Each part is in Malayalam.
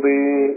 സ്തുതി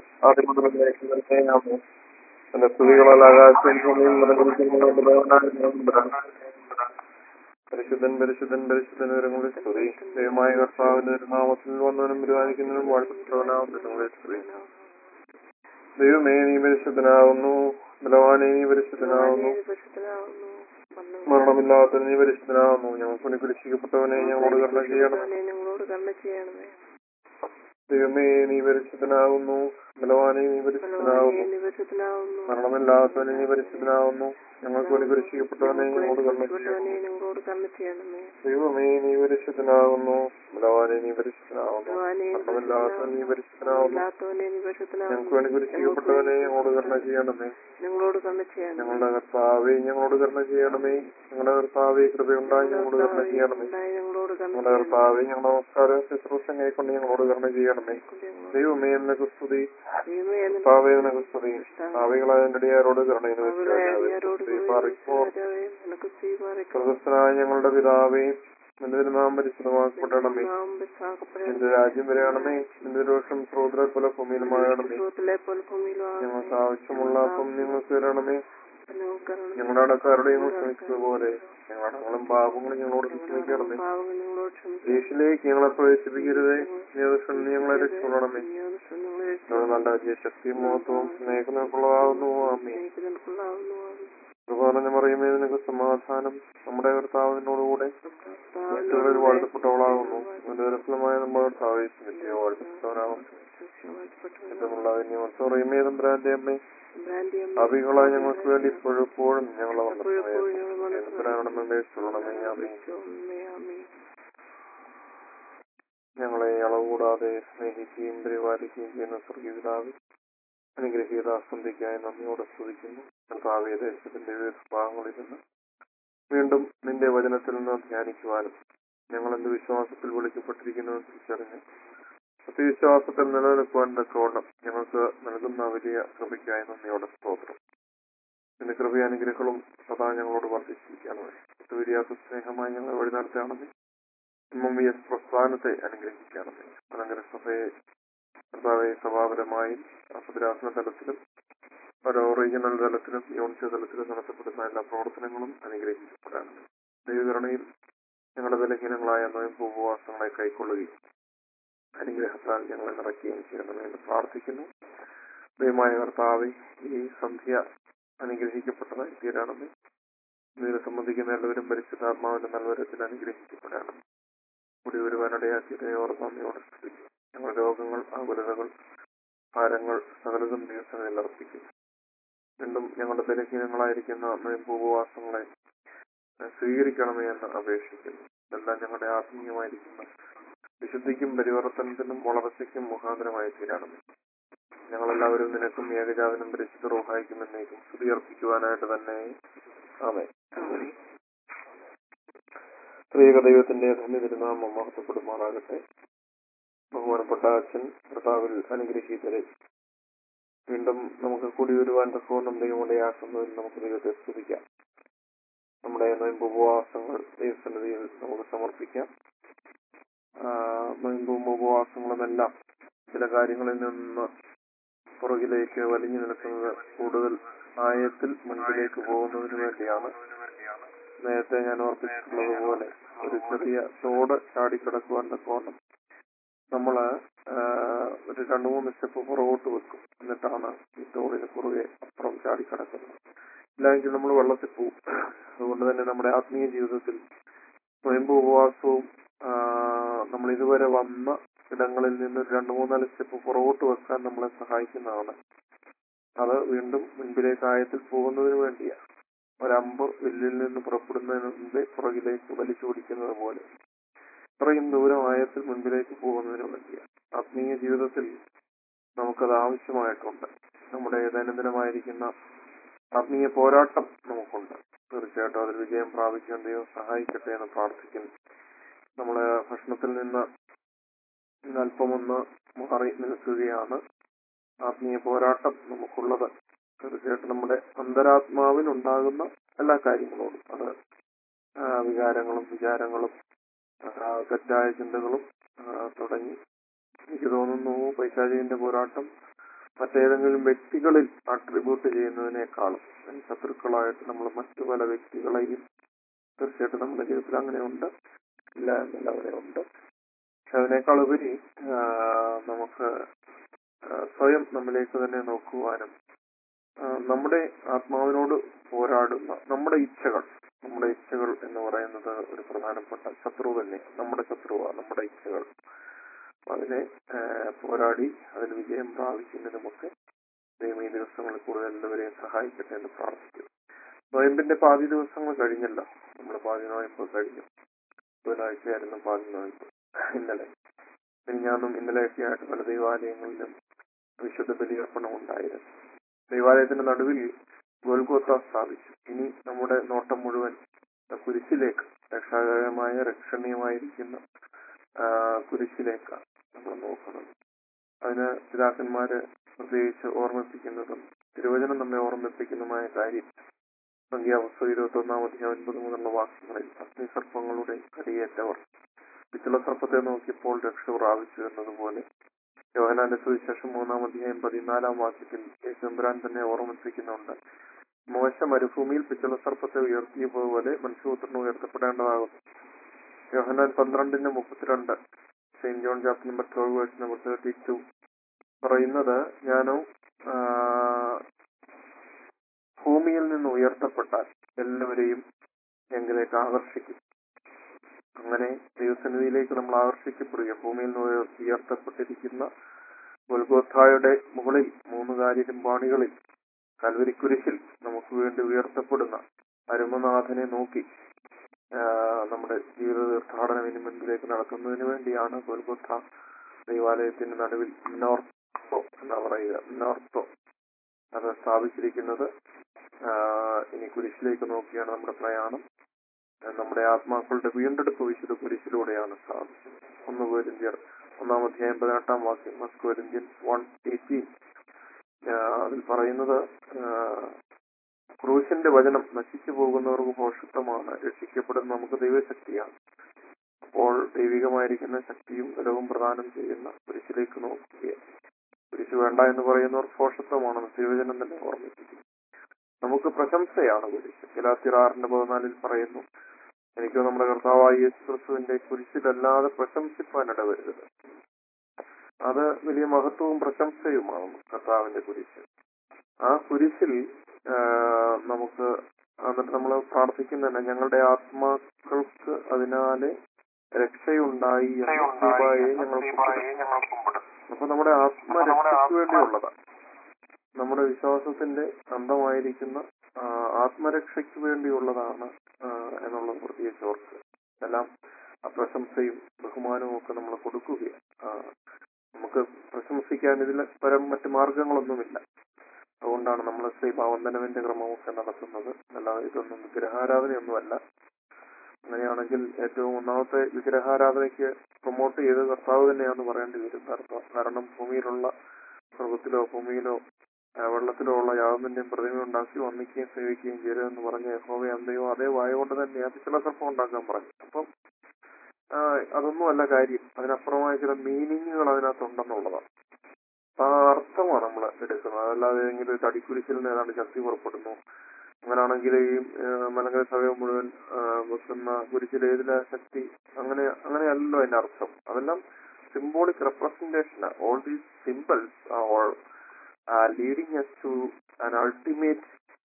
ആദ്യം എന്റെ സ്തുതികളാൽ ആകാശം ഭൂമിയും നിറഞ്ഞിരിക്കുന്ന പരിശുദ്ധൻ പരിശുദ്ധൻ പരിശുദ്ധൻ വിവരങ്ങളുടെ സ്തുതി ദൈവമായ കർത്താവിന്റെ നാമത്തിൽ വന്നവനും ബഹുമാനിക്കുന്നതിനും വാഴ്ത്തപ്പെട്ടവനാവുന്നതിനുള്ള സ്തുതി ദൈവമേ നീ പരിശുദ്ധനാവുന്നു ബലവാനെ നീ പരിശുദ്ധനാവുന്നു മരണമില്ലാത്ത നീ പരിശുദ്ധനാവുന്നു ഞങ്ങൾക്ക് വേണ്ടി കുരിശിക്കപ്പെട്ടവനെ ഞങ്ങളോട് കരുണ ചെയ്യണം ഞങ്ങളോട് കരുണ ചെയ്യണമേ ദൈവമേ നീ പരിശുദ്ധനാവുന്നു ബലവാനെ നീ പരിശുദ്ധനാവുന്നു നീ പരിശുദ്ധനാവുന്നു മരണമില്ലാത്തവനെ നീ പരിശുദ്ധനാവുന്നു ഞങ്ങൾക്ക് വേണ്ടി കുരിശിക്കപ്പെട്ടവനെ ഞങ്ങളോട് കരുണ ചെയ്യണം കുരിശിക്കപ്പെട്ടവനെ ഞങ്ങളോട് കരുണ ചെയ്യണമേ ദൈവമേ നീ പരിശുദ്ധനാകുന്നു ബലവാനെ നീ പരിശുദ്ധനാകുന്നു ഭഗവാനെ നീ മരണമില്ലാത്തവൻ നീ പരിശുദ്ധനാകുന്നു ഇല്ലാത്തവനെ നീ പരിശുദ്ധനാവുന്നു ഞങ്ങൾക്ക് വേണ്ടി കുരിശിക്കപ്പെട്ടവനെ ഞങ്ങളോട് കരുണ ചെയ്യണമേ ഞങ്ങളോട് കരുണ ചെയ്യണമേ ഞങ്ങളുടെ കർത്താവെ ഞങ്ങളോട് കരുണ ചെയ്യണമേ ഞങ്ങളുടെ കർത്താവെ കൃപയുണ്ടായി ഞങ്ങളോട് കരുണ ചെയ്യണമേ ഉണ്ടായി ഞങ്ങളോട് കരുണ ഞങ്ങളുടെ കർത്താവെ ഞങ്ങളുടെ നമസ്കാര ശുശ്രൂഷ കൈക്കൊണ്ട് ഞങ്ങളോട് കരുണ ചെയ്യണമേ ദൈവമേ എന്നൊക്കെ സ്തുതി ദൈവമേ എന്ന് കർത്താവെ എന്നൊക്കെ സ്തുതി ഭാവികളായ എന്റെ അടിയാരോട് കരുണയെന്ന് അവളോട് വെച്ചാൽ രാജാവേ നിനക്ക് സ്വീകാരിക്കും സ്വർഗസ്ഥനായ ഞങ്ങളുടെ പിതാവേ നിന്റെ തിരുനാമം പരിശുദ്ധമാക്കപ്പെടണമേ നിന്റെ രാജ്യം വരെയാണമേ നിന്റെ ദോഷം ശ്രോത്ര പോലെ ഭൂമിയിലുമാകണമേ ലെ പോലെ ഭൂമിയിലും ഞങ്ങൾക്ക് ആവശ്യമുള്ള അപ്പം ഞങ്ങൾക്ക് തരണമേ ഞങ്ങൾക്കരണം ഞങ്ങളുടെ അടക്കാരുടെ ഞങ്ങൾ ക്ഷമിച്ചതുപോലെ ഞങ്ങളുടെ അടങ്ങളും പാപങ്ങളും ഞങ്ങളോട് ക്ഷമിക്കണമേ പാവങ്ങൾ ഞങ്ങളോട് ക്ഷമിക്കും ദേശിലേക്ക് ഞങ്ങളെ പ്രവേശിപ്പിക്കരുതേ നീതൃഷ്ണൻ ഞങ്ങളെ രക്ഷപ്പെടണമേ ഞങ്ങളെ ഞങ്ങൾ നല്ല വലിയ ശക്തിയും മഹത്വവും സ്നേഹത്തിനുള്ളതാകുന്നു അമ്മേ സ്നേഹിക്കുന്നതിനുള്ളതാവുന്നു പറഞ്ഞ പറയുമേ നിനക്ക് സമാധാനം നമ്മുടെ കർത്താവിനോടുകൂടെ മറ്റുള്ളവർ വാഴ്ത്തപ്പെട്ടവളാകുന്നു ദുരഫലമായ നമ്മുടെ കർത്താവ് നിത്യ വാഴ്ത്തപ്പെട്ടവനാകുന്നു ഇതുമുള്ള പറയുമേ തമ്പുരാന്റെ അമ്മേ അഭികളായ ഞങ്ങൾക്ക് വേണ്ടി ഇപ്പോഴും എപ്പോഴും ഞങ്ങളെ വന്നിട്ടുള്ളണമേ ഞങ്ങളെ അളവുകൂടാതെ സ്നേഹിക്കുകയും പരിപാലിക്കുകയും ചെയ്യുന്ന സ്വർഗീയതാവ് അനുഗ്രഹീത സന്ധിക്കായി നന്ദിയോടെ സ്തുതിക്കുന്നു കർത്താവേ ദേശത്തിന്റെ വിവിധ ഭാഗങ്ങളിൽ നിന്ന് വീണ്ടും നിന്റെ വചനത്തിൽ നിന്ന് ധ്യാനിക്കുവാനും ഞങ്ങൾ എന്ത് വിശ്വാസത്തിൽ വിളിക്കപ്പെട്ടിരിക്കുന്നു എന്ന് തിരിച്ചറിഞ്ഞ് സത്യവിശ്വാസത്തിൽ നിലനിൽക്കുവാൻ തക്കവണ്ണം ഞങ്ങൾക്ക് നൽകുന്ന വലിയ കൃപയ്ക്കായി നന്ദിയോടെ സ്തോത്രം നിന്റെ കൃപയാനുഗ്രഹങ്ങളും സദാ ഞങ്ങളോട് വർദ്ധിച്ചിരിക്കണമേ ഒത്തുവരിയാത്ത സ്നേഹമായി ഞങ്ങൾ വഴി നടത്തുകയാണെന്ന് മുമ്പിയ പ്രസ്ഥാനത്തെ അനുഗ്രഹിക്കണമേ അലങ്കര സഭയെ കർത്താവെ സഭാപരമായും ഭദ്രാസന തലത്തിലും ഓരോ റീജിയണൽ തലത്തിലും യൂണിറ്റ് തലത്തിലും നടത്തപ്പെടുന്ന എല്ലാ പ്രവർത്തനങ്ങളും അനുഗ്രഹിക്കപ്പെടാനുണ്ട് ദൈവകരണയിൽ ഞങ്ങളുടെ ബലഹീനങ്ങളായ നോയമ്പ് ഉപവാസങ്ങളെ കൈക്കൊള്ളുകയും അനുഗ്രഹത്താൽ ഞങ്ങളെ നിറയ്ക്കുകയും ചെയ്യണമെന്ന് എന്ന് പ്രാർത്ഥിക്കുന്നു ദൈവമായ കർത്താവെ ഈ സന്ധ്യ അനുഗ്രഹിക്കപ്പെട്ടതായി തീരണമേ ഇതിനെ സംബന്ധിക്കുന്ന എല്ലാവരും പരിശുദ്ധാത്മാവിന്റെ നൽവരത്തിൽ അനുഗ്രഹിക്കപ്പെടണം കൂടി വരുവാനിടയാക്കിയതിനെ ഓർത്ത് നന്ദിയോടെ സ്തുതിക്കും ഞങ്ങളുടെ രോഗങ്ങൾ ആകുലതകൾ ഭാരങ്ങൾ സകലതും ദിവസങ്ങളിൽ അർപ്പിക്കും വീണ്ടും ഞങ്ങളുടെ ബലഹീനങ്ങളായിരിക്കുന്ന നോയമ്പ് ഉപവാസങ്ങളെ സ്വീകരിക്കണമേ എന്ന് അപേക്ഷിക്കുന്നു ഇതെല്ലാം ഞങ്ങളുടെ ആത്മീയമായിരിക്കുന്ന വിശുദ്ധിക്കും പരിവർത്തനത്തിനും വളർച്ചയ്ക്കും മുഖാന്തരമായി തീരണമേ ഞങ്ങളെല്ലാവരും നിനക്കും ഏകജാതനും പരിശുദ്ധ റോഹായിക്കും എന്നേക്കും സ്തുതി അർപ്പിക്കുവാനായിട്ട് തന്നെ ആമേ സ്ത്രീക ദൈവത്തിന്റെ ധന്യ തിരുനാമം മഹത്വപ്പെടുമാറാകട്ടെ ബഹുമാനപ്പെട്ട അച്ഛൻ കർത്താവിൽ അനുഗ്രഹീതരെ വീണ്ടും നമുക്ക് കൂടി വരുവാൻ തക്കവണ്ണം ദൈവമുടെ ആക്കുന്നതിൽ നമുക്ക് ദൈവത്തെ സ്തുതിക്കാം നമ്മുടെ നോയമ്പ് ഉപവാസങ്ങൾ ദൈവസന്നിധിയിൽ നമുക്ക് സമർപ്പിക്കാം നോയമ്പും ഉപവാസങ്ങളുമെല്ലാം ചില കാര്യങ്ങളിൽ നിന്ന് പുറകിലേക്ക് വലിഞ്ഞു നിൽക്കുന്നത് കൂടുതൽ ആയത്തിൽ മുൻപിലേക്ക് പോകുന്നതിന് വേണ്ടിയാണ് നേരത്തെ ഞാൻ ഓർപ്പിച്ചിട്ടുള്ളത് പോലെ ഒരു ചെറിയ തോട് ചാടിക്കിടക്കുവാൻ തക്കോണം നമ്മള് ഒരു രണ്ടു മൂന്ന് സ്റ്റെപ്പ് പുറകോട്ട് വെക്കും എന്നിട്ടാണ് ഈ തോടിന് കുറുകെ അപ്പുറം ചാടിക്കിടക്കുന്നത് ഇല്ലെങ്കിൽ നമ്മൾ വെള്ളത്തിൽ പോകും അതുകൊണ്ട് തന്നെ നമ്മുടെ ആത്മീയ ജീവിതത്തിൽ സ്വയംഭൂ ഉപവാസവും നമ്മൾ ഇതുവരെ വന്ന ഇടങ്ങളിൽ നിന്ന് രണ്ടു മൂന്നാല് സ്റ്റെപ്പ് പുറകോട്ട് വെക്കാൻ നമ്മളെ സഹായിക്കുന്നതാണ് അത് വീണ്ടും മുൻപിലേക്ക് ആയത്തിൽ പോകുന്നതിന് വേണ്ടിയാണ് ഒരമ്പ് വില്ലിൽ നിന്ന് പുറപ്പെടുന്നതിന് മുമ്പേ പുറകിലേക്ക് വലിച്ചു പിടിക്കുന്നത് പോലെ ഇത്രയും ദൂരം ആയത്തിൽ മുൻപിലേക്ക് പോകുന്നതിന് വേണ്ടിയാണ് ആത്മീയ ജീവിതത്തിൽ നമുക്കത് ആവശ്യമായിട്ടുണ്ട് നമ്മുടെ ദൈനംദിനമായിരിക്കുന്ന ആത്മീയ പോരാട്ടം നമുക്കുണ്ട് തീർച്ചയായിട്ടും അതിൽ വിജയം പ്രാപിക്കാൻ ദൈവം സഹായിക്കട്ടെ എന്ന് പ്രാർത്ഥിക്കുന്നു നമ്മള് ഭക്ഷണത്തിൽ നിന്ന് അല്പമൊന്ന് മാറി നിൽക്കുകയാണ് ആത്മീയ പോരാട്ടം നമുക്കുള്ളത് തീർച്ചയായിട്ടും നമ്മുടെ അന്തരാത്മാവിനുണ്ടാകുന്ന എല്ലാ കാര്യങ്ങളോടും അത് വികാരങ്ങളും വിചാരങ്ങളും തെറ്റായ ചിന്തകളും തുടങ്ങി എനിക്ക് തോന്നുന്നു പൈശാചികന്റെ പോരാട്ടം മറ്റേതെങ്കിലും വ്യക്തികളിൽ ആട്രിബ്യൂട്ട് ചെയ്യുന്നതിനേക്കാളും ശത്രുക്കളായിട്ട് നമ്മൾ മറ്റു പല വ്യക്തികളെയും തീർച്ചയായിട്ടും നമ്മുടെ ജീവിതത്തിൽ അങ്ങനെയുണ്ട് ഇല്ല എന്നല്ല അങ്ങനെയുണ്ട് പക്ഷെ അതിനേക്കാൾ ഉപരി ആ, നമുക്ക് ആ, സ്വയം നമ്മിലേക്ക് തന്നെ നോക്കുവാനും ആ, നമ്മുടെ ആത്മാവിനോട് പോരാടുന്ന നമ്മുടെ ഇച്ഛകൾ നമ്മുടെ ഇച്ഛകൾ എന്ന് പറയുന്നത് ഒരു പ്രധാനപ്പെട്ട ശത്രു തന്നെ നമ്മുടെ ശത്രുവാണ് നമ്മുടെ ഇച്ഛകൾ അപ്പൊ അതിനെ ആ, പോരാടി അതിൽ വിജയം പ്രാപിക്കുന്നതിനുമൊക്കെ ദൈവം ഈ ദിവസങ്ങളിൽ കൂടുതൽ എല്ലാവരെയും സഹായിക്കട്ടെ എന്ന് പ്രാർത്ഥിക്കുന്നു നോയമ്പിന്റെ പാതി ദിവസങ്ങൾ കഴിഞ്ഞല്ലോ നമ്മൾ പാതി നോയമ്പ് കഴിഞ്ഞു ബുധനാഴ്ചയായിരുന്നു പാതി നോയമ്പ് ഇന്നലെ മിനിഞ്ഞാന്നും ഇന്നലെയൊക്കെ ആയിട്ട് പല ദൈവാലയങ്ങളിലും വിശുദ്ധ ബലിയർപ്പണം ഉണ്ടായിരുന്നു ദൈവാലയത്തിന്റെ നടുവിൽ ഗോൽഗോത്ത സ്ഥാപിച്ചു ഇനി നമ്മുടെ നോട്ടം മുഴുവൻ കുരിശിലേക്ക് രക്ഷാകരമായ രക്ഷണീയമായിരിക്കുന്ന ആ, കുരിശിലേക്കാണ് നമ്മൾ നോക്കുന്നത് അതിന് പിതാക്കന്മാര് പ്രത്യേകിച്ച് ഓർമ്മിപ്പിക്കുന്നതും തിരുവചനം നമ്മെ ഓർമ്മിപ്പിക്കുന്നതുമായ കാര്യം സംഖ്യാപുസ്തകം ഇരുപത്തി ഒന്നാം അധ്യായം ഒൻപത് മുതലുള്ള വാക്യങ്ങളിൽ അഗ്നിസർപ്പങ്ങളുടെ കടിയേറ്റവർ പിച്ചള സർപ്പത്തെ നോക്കിയപ്പോൾ രക്ഷ പ്രാപിച്ചു എന്നതുപോലെ യോഹനാന്റെ സുവിശേഷം മൂന്നാം അധ്യായം പതിനാലാം വാക്യത്തിൽ യേശുമ്പരാൻ തന്നെ ഓർമ്മിപ്പിക്കുന്നുണ്ട് മോശ മരുഭൂമിയിൽ പിച്ചള സർപ്പത്തെ ഉയർത്തിയതുപോലെ മനുഷ്യപുത്രൻ ഉയർത്തപ്പെടേണ്ടതാകുന്നു യോഹനാൻ പന്ത്രണ്ടിന്റെ മുപ്പത്തിരണ്ട് saint John chapter number twelve verse number thirty two പറയുന്നത് ഞാനോ ആ, ഭൂമിയിൽ നിന്ന് ഉയർത്തപ്പെട്ടാൽ എല്ലാവരെയും എങ്കിലേക്ക് ആകർഷിക്കും അങ്ങനെ ദൈവസന്നിധിയിലേക്ക് നമ്മൾ ആകർഷിക്കപ്പെടുക ഭൂമിയിൽ നിന്ന് ഉയർ- ഉയർത്തപ്പെട്ടിരിക്കുന്ന ഗൊൽഗോഥായുടെ മുകളിൽ മൂന്ന് കാര്യപാണികളിൽ കൽവരിക്കുരിശിൽ നമുക്ക് വേണ്ടി ഉയർത്തപ്പെടുന്ന അരുമനാഥനെ നോക്കി ആ, നമ്മുടെ ജീവിത തീർത്ഥാടനം ഇനി മുൻപിലേക്ക് നടത്തുന്നതിന് വേണ്ടിയാണ് ഗോൽഗോത്ത ദൈവാലയത്തിന്റെ നടുവിൽ നോർത്തോ എന്നാ പറയുക നോർത്തോ അത് സ്ഥാപിച്ചിരിക്കുന്നത് ആ, ഇനി കുരിശിലേക്ക് നോക്കിയാണ് നമ്മുടെ പ്രയാണം ആ, നമ്മുടെ ആത്മാക്കളുടെ വീണ്ടെടുപ്പ് വിശുദ്ധ കുരിശിലൂടെയാണ് സ്ഥാപിച്ചത് ഒന്ന് കോരിന്ത്യർ ഒന്നാം അധ്യായം പതിനെട്ടാം വാക്യം ഫസ്റ്റ് കോരിന്ത്യൻസ് വൺ എയ്റ്റീൻ അതിൽ പറയുന്നത് ആ, ക്രൂശിന്റെ വചനം നശിച്ചു പോകുന്നവർക്ക് പോഷത്വമാണ് രക്ഷിക്കപ്പെടുന്ന നമുക്ക് ദൈവശക്തിയാണ് അപ്പോൾ ദൈവികമായിരിക്കുന്ന ശക്തിയും ബലവും പ്രദാനം ചെയ്യുന്ന കുരിശിലേക്ക് നോക്കുകയാണ് കുരിശ് വേണ്ട എന്ന് പറയുന്നവർ പോഷത്വമാണെന്ന് തിരുവചനം തന്നെ ഓർമ്മിപ്പിക്കും നമുക്ക് പ്രശംസയാണ് കുരിശ് ഗലാത്തിറാറിന്റെ പതിനാലിൽ പറയുന്നു എനിക്ക് നമ്മുടെ കർത്താവായ യേശു ക്രിസ്തുവിന്റെ കുരിശിലല്ലാതെ പ്രശംസിപ്പാൻ ഇടവരുത് അത് വലിയ മഹത്വവും പ്രശംസയുമാണ് കർത്താവിന്റെ കുരിശ് ആ കുരിശിൽ ആ, നമുക്ക് എന്നിട്ട് നമ്മൾ പ്രാർത്ഥിക്കുന്നതന്നെ ഞങ്ങളുടെ ആത്മാക്കൾക്ക് അതിനാല് രക്ഷയുണ്ടായി എന്ന ദൈവമായെ ഞങ്ങൾ കുമ്പിടും. അപ്പൊ നമ്മുടെ ആത്മരക്ഷയ്ക്ക് വേണ്ടിയുള്ളതാണ് നമ്മുടെ വിശ്വാസത്തിന്റെ അന്തമായിരിക്കുന്ന ആ, ആത്മരക്ഷയ്ക്ക് വേണ്ടിയുള്ളതാണ് ആ, എന്നുള്ളത് പ്രത്യേകിച്ച് ഓർക്കുക എല്ലാം ആ പ്രശംസയും ബഹുമാനവും ഒക്കെ നമ്മൾ കൊടുക്കുകയാണ് ആ, നമുക്ക് പ്രശംസിക്കാൻ ഇതിൽ പരം മറ്റു മാർഗങ്ങളൊന്നുമില്ല അതുകൊണ്ടാണ് നമ്മൾ ശ്രീഭാവന്തനവിന്റെ ക്രമമൊക്കെ നടത്തുന്നത് അല്ലാതെ ഇതൊന്നും വിഗ്രഹാരാധനയൊന്നുമല്ല അങ്ങനെയാണെങ്കിൽ ഏറ്റവും ഒന്നാമത്തെ വിഗ്രഹാരാധനയ്ക്ക് പ്രൊമോട്ട് ചെയ്ത് കർത്താവ് തന്നെയാന്ന് പറയേണ്ടി വരും കാരണം കാരണം ഭൂമിയിലുള്ള സ്വർഗത്തിലോ ഭൂമിയിലോ ആ, വെള്ളത്തിലോ ഉള്ള യാതൊന്നിന്റെയും പ്രതിമ ഉണ്ടാക്കി വന്നിക്കുകയും സേവിക്കുകയും ചെയ്തതെന്ന് പറഞ്ഞ യഹോവ അന്തയോ അതേ വായ കൊണ്ട് തന്നെ അത് ചില സർപ്പം ഉണ്ടാക്കാൻ പറഞ്ഞു അപ്പം ആ, അതൊന്നുമല്ല കാര്യം അതിനപ്പുറമായ ചില മീനിങ്ങുകൾ അതിനകത്തുണ്ടെന്നുള്ളതാണ് അപ്പൊ ആ അർത്ഥമാണ് നമ്മൾ എടുക്കുന്നത് അതല്ലാതെ ഏതെങ്കിലും ഒരു തടിക്കുരിശിൽ നിന്ന് ഏതാണ്ട് ശക്തി പുറപ്പെടുന്നു അങ്ങനാണെങ്കിൽ ഈ ആ, മലങ്കര സഭ മുഴുവൻ ആ, വെക്കുന്ന കുരിശിൽ ഏതിലെ ശക്തി അങ്ങനെ അങ്ങനെയല്ലല്ലോ അതിന്റെ അർത്ഥം അതെല്ലാം symbolic representation all these symbols all leading us to an ultimate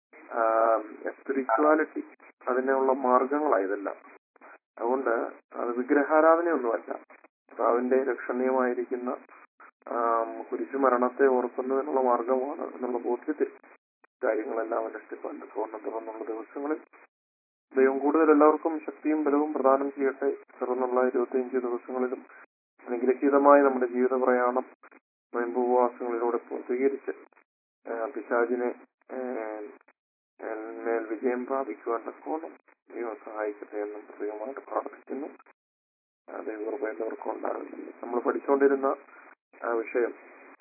spirituality അതിനുള്ള മാർഗങ്ങളാണ് ഇതെല്ലാം അതുകൊണ്ട് അത് വിഗ്രഹാരാധനയൊന്നുമല്ല കർത്താവിന്റെ രക്ഷണീയമായിരിക്കുന്ന ആം, കുരിശു മരണത്തെ ഓർക്കുന്നതിനുള്ള മാർഗമാണ് എന്നുള്ള ബോധ്യത്തിൽ കാര്യങ്ങളെല്ലാം അനുഷ്ഠിപ്പാൻ പൂർണ്ണ തുറന്നുള്ള ദിവസങ്ങളിൽ ദൈവം കൂടുതൽ എല്ലാവർക്കും ശക്തിയും ബലവും പ്രദാനം ചെയ്യട്ടെ തുറന്നുള്ള ഇരുപത്തിയഞ്ച് ദിവസങ്ങളിലും അനുഗ്രഹീതമായ നമ്മുടെ ജീവിത പ്രയാണം നോയമ്പുപവാസങ്ങളിലൂടെ പൂർത്തീകരിച്ച് ആ, പിശാചിനെ ആ, ആ, മേൽ വിജയം പ്രാപിക്കുവാൻ തക്കോണം ദൈവം സഹായിക്കട്ടെ എന്നും പ്രത്യേകമായിട്ട് പ്രാർത്ഥിക്കുന്നു ആ, ദൈവകൃപ എല്ലാവർക്കും ഉണ്ടാകുന്നില്ല നമ്മൾ പഠിച്ചുകൊണ്ടിരുന്ന ആ വിഷയം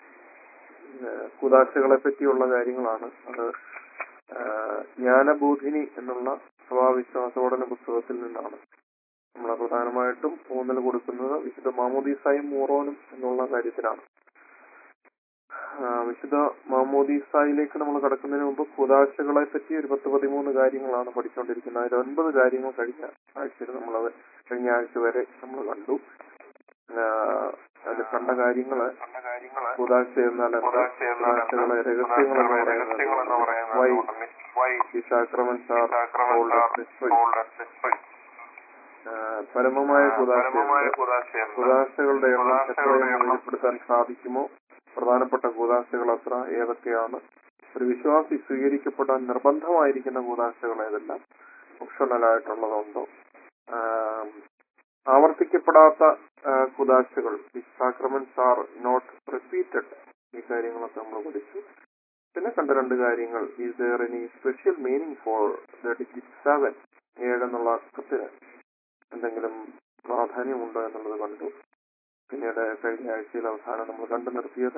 കുതാശകളെ പറ്റിയുള്ള കാര്യങ്ങളാണ് അത് ആ, ജ്ഞാനബോധിനി എന്നുള്ള സഭാവിശ്വാസോടന പുസ്തകത്തിൽ നിന്നാണ് നമ്മൾ പ്രധാനമായിട്ടും ഊന്നൽ കൊടുക്കുന്നത് വിശുദ്ധ മാമോദീസായും മൂറോനും എന്നുള്ള കാര്യത്തിലാണ് ആ, വിശുദ്ധ മാമോദീസായിലേക്ക് നമ്മൾ കടക്കുന്നതിന് മുമ്പ് കുതാശകളെ പറ്റി ഒരു പത്ത് പതിമൂന്ന് കാര്യങ്ങളാണ് പഠിച്ചുകൊണ്ടിരിക്കുന്നത് അതിൽ ഒൻപത് കാര്യങ്ങൾ കഴിഞ്ഞ ആഴ്ചയിൽ നമ്മൾ കഴിഞ്ഞ ആഴ്ച വരെ നമ്മൾ കണ്ടു ആ, അതിൽ കണ്ട കാര്യങ്ങള് കുതാശ എന്നാൽ എന്താ? കുതാശകളെ രഹസ്യങ്ങൾ എന്ന് പറയുന്നത് വൈ ഈ sacraments are called as mysteries. ആ, പരമമായ കുതാശ കുതാശകളുടെ എണ്ണം എത്രയെന്ന് വെളിപ്പെടുത്താൻ സാധിക്കുമോ പ്രധാനപ്പെട്ട കൂതാശകൾ അത്ര ഏതൊക്കെയാണ് ഒരു വിശ്വാസി സ്വീകരിക്കപ്പെടാൻ നിർബന്ധമായിരിക്കുന്ന കൂതാശകൾ ഏതെല്ലാം ഓപ്ഷണൽ ആയിട്ടുള്ളതുണ്ടോ ആം, ആവർത്തിക്കപ്പെടാത്ത കുതാശകൾ സാക്രമെന്റ്സ് ആർ നോട്ട് റിപ്പീറ്റഡ് ഈ കാര്യങ്ങളൊക്കെ നമ്മൾ പഠിച്ചു പിന്നെ കണ്ട രണ്ട് കാര്യങ്ങൾ is there any special meaning for the digit seven ഏഴെന്നുള്ള അർത്ഥത്തിന് എന്തെങ്കിലും പ്രാധാന്യമുണ്ടോ എന്നുള്ളത് കണ്ടു പിന്നീട് കഴിഞ്ഞ ആഴ്ചയിൽ അവസാനം നമ്മൾ കണ്ടു നിർത്തിയത്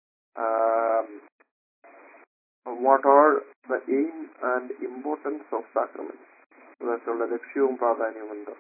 what are the aim and importance of sacrament അതൊക്കെയുള്ള ലക്ഷ്യവും പ്രാധാന്യവുമുണ്ട്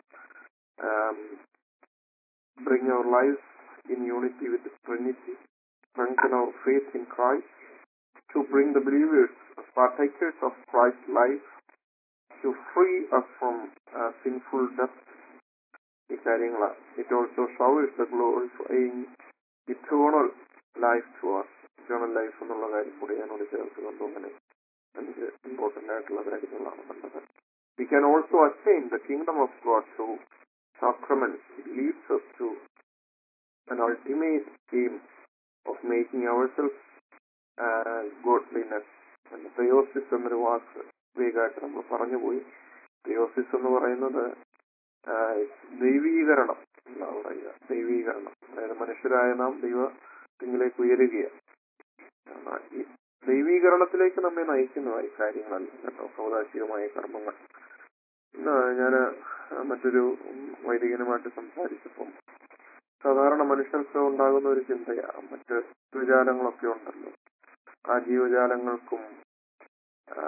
bring our life in unity with Trinity strengthen our faith in Christ, to bring the believers as partakers of Christ's life, to free us from uh, sinful death. ഈ കാര്യങ്ങളാണ് it also showers the glorifying eternal life to us eternal life എന്നുള്ള കാര്യം കൂടി ഞാനോട് ചേർത്ത് കണ്ടു അങ്ങനെ അഞ്ച് ഇമ്പോർട്ടന്റ് ആയിട്ടുള്ള കാര്യങ്ങളാണ് കണ്ടത് we can also attain the kingdom of God through sacraments. It leads us to an ultimate aim of making ourselves uh, godliness. Theosis എന്നൊരു വാക്ക് വേഗമായിട്ട് നമ്മൾ പറഞ്ഞുപോയി തെയോസിസ് എന്ന് പറയുന്നത് ആ, ദൈവീകരണം എന്നാ പറയുക ദൈവീകരണം അതായത് മനുഷ്യരായ നാം ദൈവത്തിലേക്ക് ഉയരുകയാണ് ആ, ഈ ദൈവീകരണത്തിലേക്ക് നമ്മെ നയിക്കുന്നതായി കാര്യങ്ങളല്ല കേട്ടോ സൗദാശികമായ കർമ്മങ്ങൾ ഇന്ന് ഞാൻ മറ്റൊരു വൈദികനുമായിട്ട് സംസാരിച്ചപ്പം സാധാരണ മനുഷ്യർക്ക് ഉണ്ടാകുന്ന ഒരു ചിന്തയാണ് മറ്റ് ജീവജാലങ്ങളൊക്കെ ഉണ്ടല്ലോ ആ ജീവജാലങ്ങൾക്കും ആ,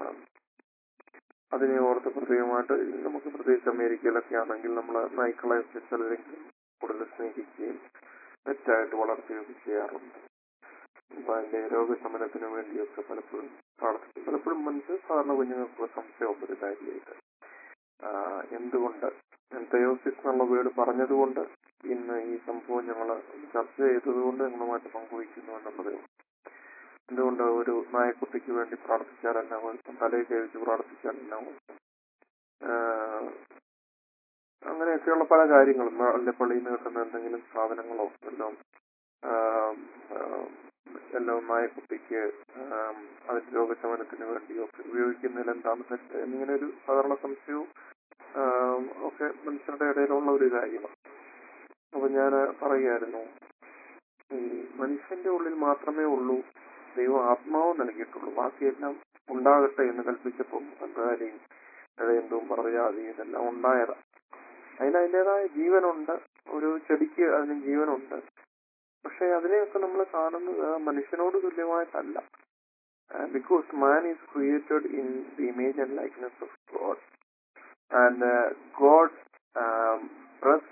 അതിനെ ഓർത്ത് പ്രത്യേകമായിട്ട് നമുക്ക് പ്രത്യേകിച്ച് അമേരിക്കയിലൊക്കെ ആണെങ്കിൽ നമ്മൾ നായ്ക്കളെ ഒക്കെ ചിലരെങ്കിലും കൂടുതൽ സ്നേഹിക്കുകയും തെറ്റായിട്ട് വളർത്തുകയൊക്കെ ചെയ്യാറുണ്ട് അപ്പൊ അതിന്റെ രോഗശമനത്തിന് വേണ്ടിയൊക്കെ പലപ്പോഴും പ്രാർത്ഥിക്കും പലപ്പോഴും മനസ്സിൽ സാധാരണ കുഞ്ഞുങ്ങൾക്ക് സംശയം ഒരു കാര്യമായിട്ട് ആ, എന്തുകൊണ്ട് തെയോസിസ് എന്നുള്ള വേർഡ് പറഞ്ഞതുകൊണ്ട് ഇന്ന് ഈ സംഭവം ഞങ്ങൾ ചർച്ച ചെയ്തതുകൊണ്ട് ഞങ്ങളുമായിട്ട് പങ്കുവയ്ക്കുന്നു എന്നുള്ളത് എന്തുകൊണ്ട് ഒരു നായക്കുട്ടിക്ക് വേണ്ടി പ്രാർത്ഥിച്ചാൽ എന്നാ കുഴപ്പം തലയിൽ കഴിച്ച് പ്രാർത്ഥിച്ചാൽ എന്നാ കുഴപ്പം ആഹ് അങ്ങനെയൊക്കെയുള്ള പല കാര്യങ്ങളും അല്ലെ പള്ളിയിൽ നിന്ന് കിട്ടുന്ന എന്തെങ്കിലും സാധനങ്ങളോ എല്ലാം ആം, ആം, എല്ലാം നായക്കുട്ടിക്ക് ആം, അതിന്റെ രോഗശമനത്തിന് വേണ്ടിയോ ഒക്കെ ഉപയോഗിക്കുന്നതിൽ എന്താണ് തെറ്റ് എന്നിങ്ങനെ ഒരു സാധാരണ സംശയവും ആം, ഒക്കെ മനുഷ്യരുടെ ഇടയിലുള്ള ഒരു കാര്യമാണ് അപ്പൊ ഞാൻ പറയുകയായിരുന്നു ഈ മനുഷ്യന്റെ ഉള്ളിൽ മാത്രമേ ഉള്ളൂ ദൈവം ആത്മാവ് നൽകിയിട്ടുള്ളൂ ബാക്കിയെല്ലാം ഉണ്ടാകട്ടെ എന്ന് കൽപ്പിച്ചപ്പോൾ കന്നുകാലിയും ഇഴയന്തും പറയാതെയും ഇതെല്ലാം ഉണ്ടായതാ അതിന് അതിൻ്റെതായ ജീവനുണ്ട് ഒരു ചെടിക്ക് അതിന് ജീവനുണ്ട് പക്ഷെ അതിനെയൊക്കെ നമ്മൾ കാണുന്നത് മനുഷ്യനോട് തുല്യമായിട്ടല്ല because man is created in the image and likeness of God and God breathes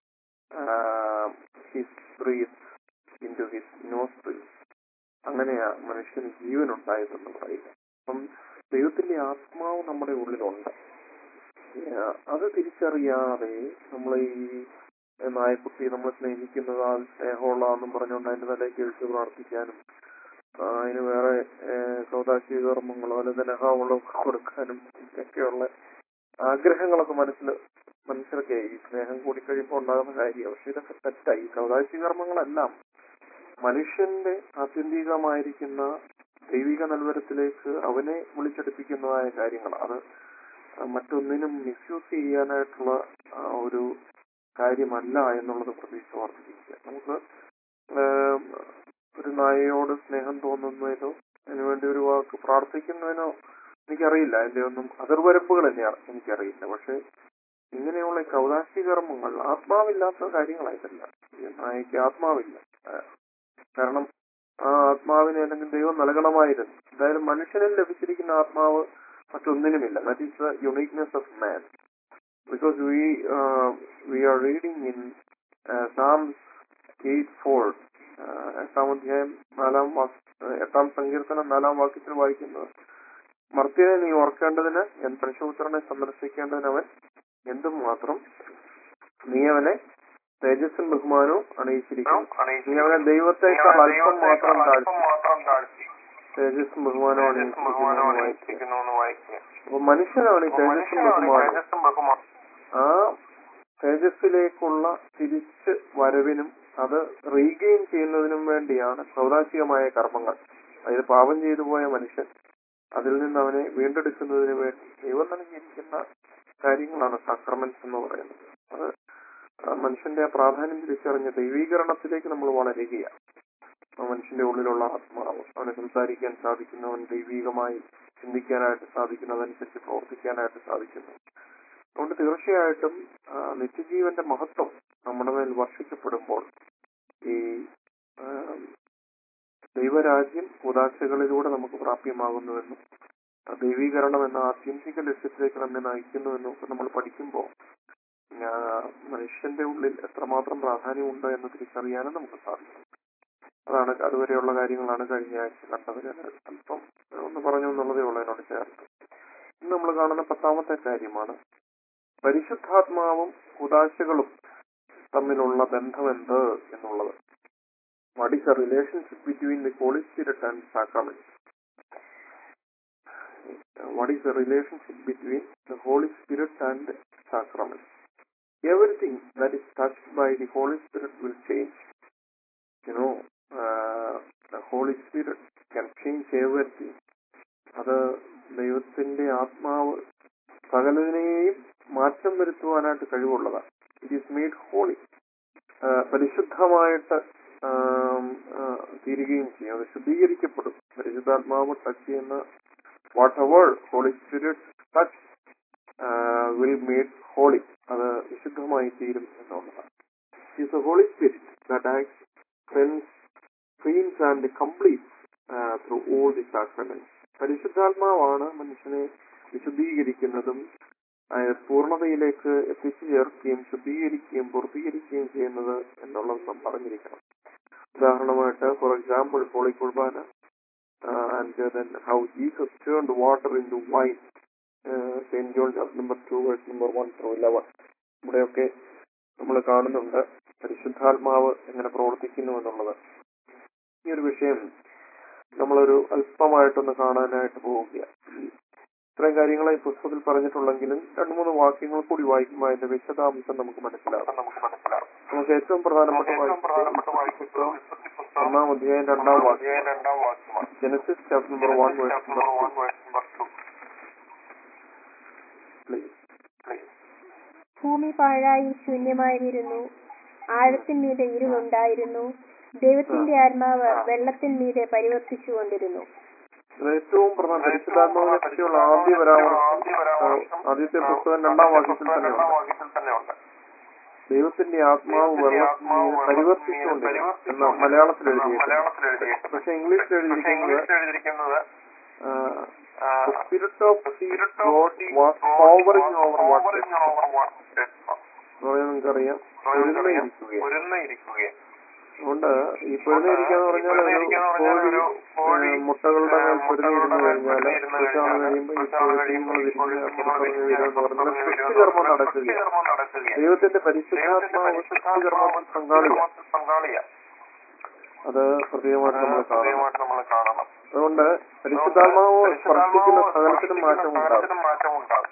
his breath into his nostrils അങ്ങനെയാ മനുഷ്യന് ജീവൻ ഉണ്ടായതെന്ന് പറയുക അപ്പം ദൈവത്തിന്റെ ആത്മാവ് നമ്മുടെ ഉള്ളിലുണ്ട് ഏഹ് അത് തിരിച്ചറിയാതെ നമ്മൾ ഈ നായക്കുട്ടി നമ്മൾ സ്നേഹിക്കുന്നത് ആ സ്നേഹമുള്ളതെന്നും പറഞ്ഞുകൊണ്ട് അതിന്റെ തലയ്ക്ക് വെച്ച് പ്രാർത്ഥിക്കാനും ആ, അതിന് വേറെ സൗദാശിക കർമ്മങ്ങളോ അല്ലെങ്കിൽ ധനഹാവളോ കൊടുക്കാനും ഒക്കെയുള്ള ആഗ്രഹങ്ങളൊക്കെ മനസ്സിൽ മനുഷ്യർക്ക് ഈ സ്നേഹം കൂടിക്കഴിയുമ്പോൾ ഉണ്ടാകുന്ന കാര്യമാണ് പക്ഷെ ഇതൊക്കെ തെറ്റായി സൗദാശിക കർമ്മങ്ങളെല്ലാം മനുഷ്യന്റെ ആത്യന്തികമായിരിക്കുന്ന ദൈവിക നൽവരത്തിലേക്ക് അവനെ വിളിച്ചെടുപ്പിക്കുന്നതായ കാര്യങ്ങൾ അത് മറ്റൊന്നിനും മിസ്യൂസ് ചെയ്യാനായിട്ടുള്ള ആ, ഒരു കാര്യമല്ല എന്നുള്ളത് പ്രതീക്ഷ വർദ്ധിപ്പിക്കുക നമുക്ക് ആം, ഒരു നായയോട് സ്നേഹം തോന്നുന്നതിനോ അതിനുവേണ്ടി ഒരു വാക്ക് പ്രാർത്ഥിക്കുന്നതിനോ എനിക്കറിയില്ല അതിന്റെ ഒന്നും അതിർവരമ്പുകൾ തന്നെയാണ് എനിക്കറിയില്ല പക്ഷെ ഇങ്ങനെയുള്ള ഈ കൗതാശിക കർമ്മങ്ങൾ ആത്മാവില്ലാത്ത കാര്യങ്ങളായിട്ടല്ല ഈ നായക്ക് ആത്മാവില്ല ആ, കാരണം ആ ആത്മാവിനെ അല്ലെങ്കിൽ ദൈവം നൽകണമായിരുന്നു എന്തായാലും മനുഷ്യനിൽ ലഭിച്ചിരിക്കുന്ന ആത്മാവ് മറ്റൊന്നിനുമില്ല that is the uniqueness of man because we uh, we are reading in uh, Psalms 8:4 uh, എട്ടാം അധ്യായം നാലാം വാക്ക് uh, എട്ടാം സങ്കീർത്തനം നാലാം വാക്യത്തിൽ വായിക്കുന്നത് മർത്യനെ നീ ഓർക്കേണ്ടതിന് ഞാൻ പരിശുപുത്രനെ സന്ദർശിക്കേണ്ടതിന് അവൻ എന്തും മാത്രം നീ അവനെ തേജസ്സും ബഹുമാനവും അണിയിച്ചിരിക്കും നീ അവനെ ദൈവത്തെക്കാൾ അല്പം മാത്രം താഴ്ത്തി തേജസ്സും ബഹുമാനവും അണിയിച്ചിരിക്കുന്നു എന്ന് വായിക്കുക അപ്പൊ മനുഷ്യനാണ് ഈ തേജസ്സും ബഹുമാനവും ആ തേജസ്സിലേക്കുള്ള തിരിച്ച് വരവിനും അത് റീഗെയിൻ ചെയ്യുന്നതിനും വേണ്ടിയാണ് സൗദാശികമായ കർമ്മങ്ങൾ അതായത് പാപം ചെയ്തു പോയ മനുഷ്യൻ അതിൽ നിന്ന് അവനെ വീണ്ടെടുക്കുന്നതിന് വേണ്ടി ദൈവം നൽകിയിരിക്കുന്ന കാര്യങ്ങളാണ് സാക്രമെന്റ്സ് എന്ന് പറയുന്നത് അത് ആ മനുഷ്യന്റെ ആ പ്രാധാന്യം തിരിച്ചറിഞ്ഞ ദൈവീകരണത്തിലേക്ക് നമ്മൾ വളരുകയാണ് ആ മനുഷ്യന്റെ ഉള്ളിലുള്ള ആത്മാവ് അവനെ സംസാരിക്കാൻ സാധിക്കുന്നവൻ ദൈവീകമായി ചിന്തിക്കാനായിട്ട് സാധിക്കുന്നതനുസരിച്ച് പ്രവർത്തിക്കാനായിട്ട് സാധിക്കുന്നു അതുകൊണ്ട് തീർച്ചയായിട്ടും ആ, നിത്യജീവന്റെ മഹത്വം നമ്മുടെ മേൽ വർഷിക്കപ്പെടുമ്പോൾ ഈ ആ, ദൈവരാജ്യം ഉദാശകളിലൂടെ നമുക്ക് പ്രാപ്യമാകുന്നുവെന്നും ആ ദൈവീകരണം എന്ന ആത്യന്തിക ലക്ഷ്യത്തിലേക്ക് നമ്മെ നയിക്കുന്നുവെന്നും ഒക്കെ നമ്മൾ പഠിക്കുമ്പോൾ ഞാ- മനുഷ്യന്റെ ഉള്ളിൽ എത്രമാത്രം പ്രാധാന്യമുണ്ട് എന്ന് തിരിച്ചറിയാനും നമുക്ക് സാധിക്കും അതാണ് അതുവരെയുള്ള കാര്യങ്ങളാണ് കഴിഞ്ഞ ആഴ്ച കണ്ടത് ഞാൻ അല്പം ഒന്ന് പറഞ്ഞു എന്നുള്ളതേ ഉള്ളൂ എന്നോട് ചേർത്ത് ഇന്ന് നമ്മൾ കാണുന്ന പത്താമത്തെ കാര്യമാണ് പരിശുദ്ധാത്മാവും ഉദാശകളും തമ്മിലുള്ള ബന്ധം എന്ത് എന്നുള്ളത് what is a relationship between the Holy Spirit and sacrament what is a relationship between the Holy Spirit and sacrament everything that is touched by the Holy Spirit will change. You know, uh, the Holy Spirit can change everything. അത് ദൈവത്തിന്റെ ആത്മാവ് സകലതിനെയും മാറ്റം വരുത്തുവാനായിട്ട് കഴിവുള്ളതാണ് ഇറ്റ് ഈസ് മെയ്ഡ് ഹോളി പരിശുദ്ധമായിട്ട് ആം, ആ, തീരുകയും ചെയ്യും അത് ശുദ്ധീകരിക്കപ്പെടും പരിശുദ്ധാത്മാവ് ടച്ച് ചെയ്യുന്ന whatever Holy Spirit touch will made holy അത് വിശുദ്ധമായി തീരും എന്നുള്ളതാണ് is a Holy Spirit that act cleanse cleanse and complete through all the sacrament പരിശുദ്ധാത്മാവാണ് മനുഷ്യനെ വിശുദ്ധീകരിക്കുന്നതും ആ, പൂർണ്ണതയിലേക്ക് എത്തിച്ചു ചേർക്കുകയും ശുദ്ധീകരിക്കുകയും പൂർത്തീകരിക്കുകയും ചെയ്യുന്നത് എന്നുള്ളത് നാം പറഞ്ഞിരിക്കണം ഉദാഹരണമായിട്ട് for example Holy Qurbana and then how Jesus turned water into wine saint John chapter number two verse number one through eleven ഇവിടെയൊക്കെ നമ്മൾ കാണുന്നുണ്ട് പരിശുദ്ധാത്മാവ് എങ്ങനെ പ്രവർത്തിക്കുന്നു എന്നുള്ളത് ഈ ഒരു വിഷയം നമ്മളൊരു അല്പമായിട്ടൊന്ന് കാണാനായിട്ട് പോവുകയാണ് ഇത്രയും കാര്യങ്ങൾ ഈ പുസ്തകത്തിൽ പറഞ്ഞിട്ടുള്ളെങ്കിലും രണ്ടു മൂന്ന് വാക്യങ്ങൾ കൂടി വായിക്കുമ്പോൾ അതിന്റെ വിശദാംശം നമുക്ക് മനസ്സിലാവും നമുക്ക് ഏറ്റവും പ്രധാനപ്പെട്ട വാക്യം പുസ്തകം ഒന്നാം അധ്യായം രണ്ടാം വാക്യം Genesis chapter number one verse number two please ഭൂമി പാഴായി ശൂന്യമായിരുന്നു ആഴത്തിന്മീതെ ഇരുളുണ്ടായിരുന്നു ദൈവത്തിന്റെ ആത്മാവ് വെള്ളത്തിന്മീതെ പരിവർത്തിച്ചുകൊണ്ടിരുന്നു ഇത് ഏറ്റവും പ്രധാന പരിശുദ്ധാത്മാവിനെ പറ്റിയുള്ള ആദ്യ പരാമർശം ആ, ആദ്യത്തെ പുസ്തകം രണ്ടാം വാക്യത്തിൽ തന്നെയുണ്ട് ദൈവത്തിന്റെ ആത്മാവ് വെള്ളത്തിനെ പരിവർത്തിച്ചുകൊണ്ട് എന്ന മലയാളത്തിൽ എഴുതിയത് പക്ഷെ ഇംഗ്ലീഷിൽ എഴുതിയിരിക്കുന്നത് spirit of God was hovering over water നിങ്ങൾക്കറിയാം പൊരുന്നയിരിക്കുകയാണ് അതുകൊണ്ട് ഈ പൊരുന്നയിരിക്കാന്ന് പറഞ്ഞാൽ ഒരു കോഴി ഏഹ്, മുട്ടകളുടെ മേൽ പൊരുന്നിരുന്നു കഴിഞ്ഞാൽ കുറച്ചാണ് കഴിയുമ്പോൾ ഈ കോഴിക്കുഞ്ഞുങ്ങൾ വിരിഞ്ഞ് പുറത്തിറങ്ങി വരുമെന്ന് പറഞ്ഞാൽ സൃഷ്ടികർമ്മം നടക്കുകയാണ് ദൈവത്തിന്റെ പരിശുദ്ധാത്മാവ് സൃഷ്ടികർമ്മത്തിൽ പങ്കാളിയാണ് അത് പ്രത്യേകമായിട്ട് നമ്മൾ കാണണം അതുകൊണ്ട് പരിശുദ്ധാത്മാവ് സ്പർശിക്കുന്ന സകലത്തിനും മാറ്റം ഉണ്ടാകും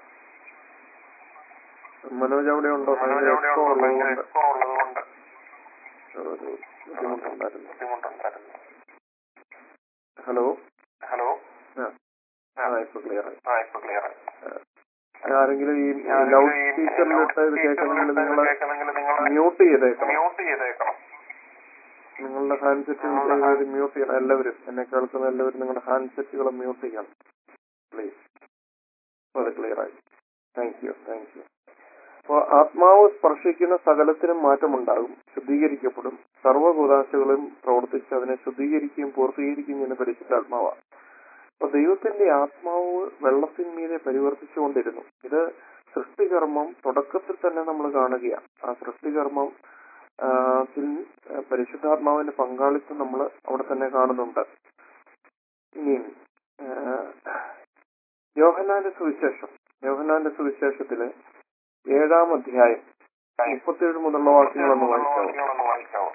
മനോജ് അവിടെ ഉണ്ടോ ഭയങ്കര എക്കോ ഉള്ളതുകൊണ്ട് ഒരു ബുദ്ധിമുട്ടുണ്ടായിരുന്നു ഹലോ ഹലോ ആ ഇപ്പൊ ക്ലിയർ ആയി ആ, ആരെങ്കിലും ഈ ലൗഡ് സ്പീക്കറിലിട്ട് ഇത് കേൾക്കണമെങ്കിൽ നിങ്ങൾ മ്യൂട്ട് ചെയ്തേക്കണം നിങ്ങളുടെ ഹാൻഡ്സെറ്റ് മ്യൂട്ട് ചെയ്യണം എല്ലാവരും എന്നെ കേൾക്കുന്ന എല്ലാവരും നിങ്ങളുടെ ഹാൻഡ്സെറ്റുകൾ മ്യൂട്ട് ചെയ്യണം പ്ലീസ് അത് ക്ലിയർ ആയി താങ്ക് യു താങ്ക് യു അപ്പോൾ ആത്മാവ് സ്പർശിക്കുന്ന സകലത്തിനും മാറ്റമുണ്ടാകും ശുദ്ധീകരിക്കപ്പെടും സർവ്വകുദാശകളും പ്രവർത്തിച്ച് അതിനെ ശുദ്ധീകരിക്കുകയും പൂർത്തീകരിക്കുകയും ചെയ്യുന്ന പരിശുദ്ധാത്മാവാണ് അപ്പൊ ദൈവത്തിന്റെ ആത്മാവ് വെള്ളത്തിന്മീതെ പരിവർത്തിച്ചുകൊണ്ടിരുന്നു ഇത് സൃഷ്ടികർമ്മം തുടക്കത്തിൽ തന്നെ നമ്മൾ കാണുകയാണ് ആ സൃഷ്ടികർമ്മം ആ, ത്തിൽ, ആ, പരിശുദ്ധാത്മാവിന്റെ പങ്കാളിത്തം നമ്മൾ അവിടെ തന്നെ കാണുന്നുണ്ട് ഇനിയും ആ, യോഹന്നാന്റെ സുവിശേഷം യോഹന്നാന്റെ സുവിശേഷത്തില് ഏഴാം അധ്യായം മുപ്പത്തിയേഴ് മുതലുള്ള വാക്യങ്ങളൊന്ന് വായിക്കാവും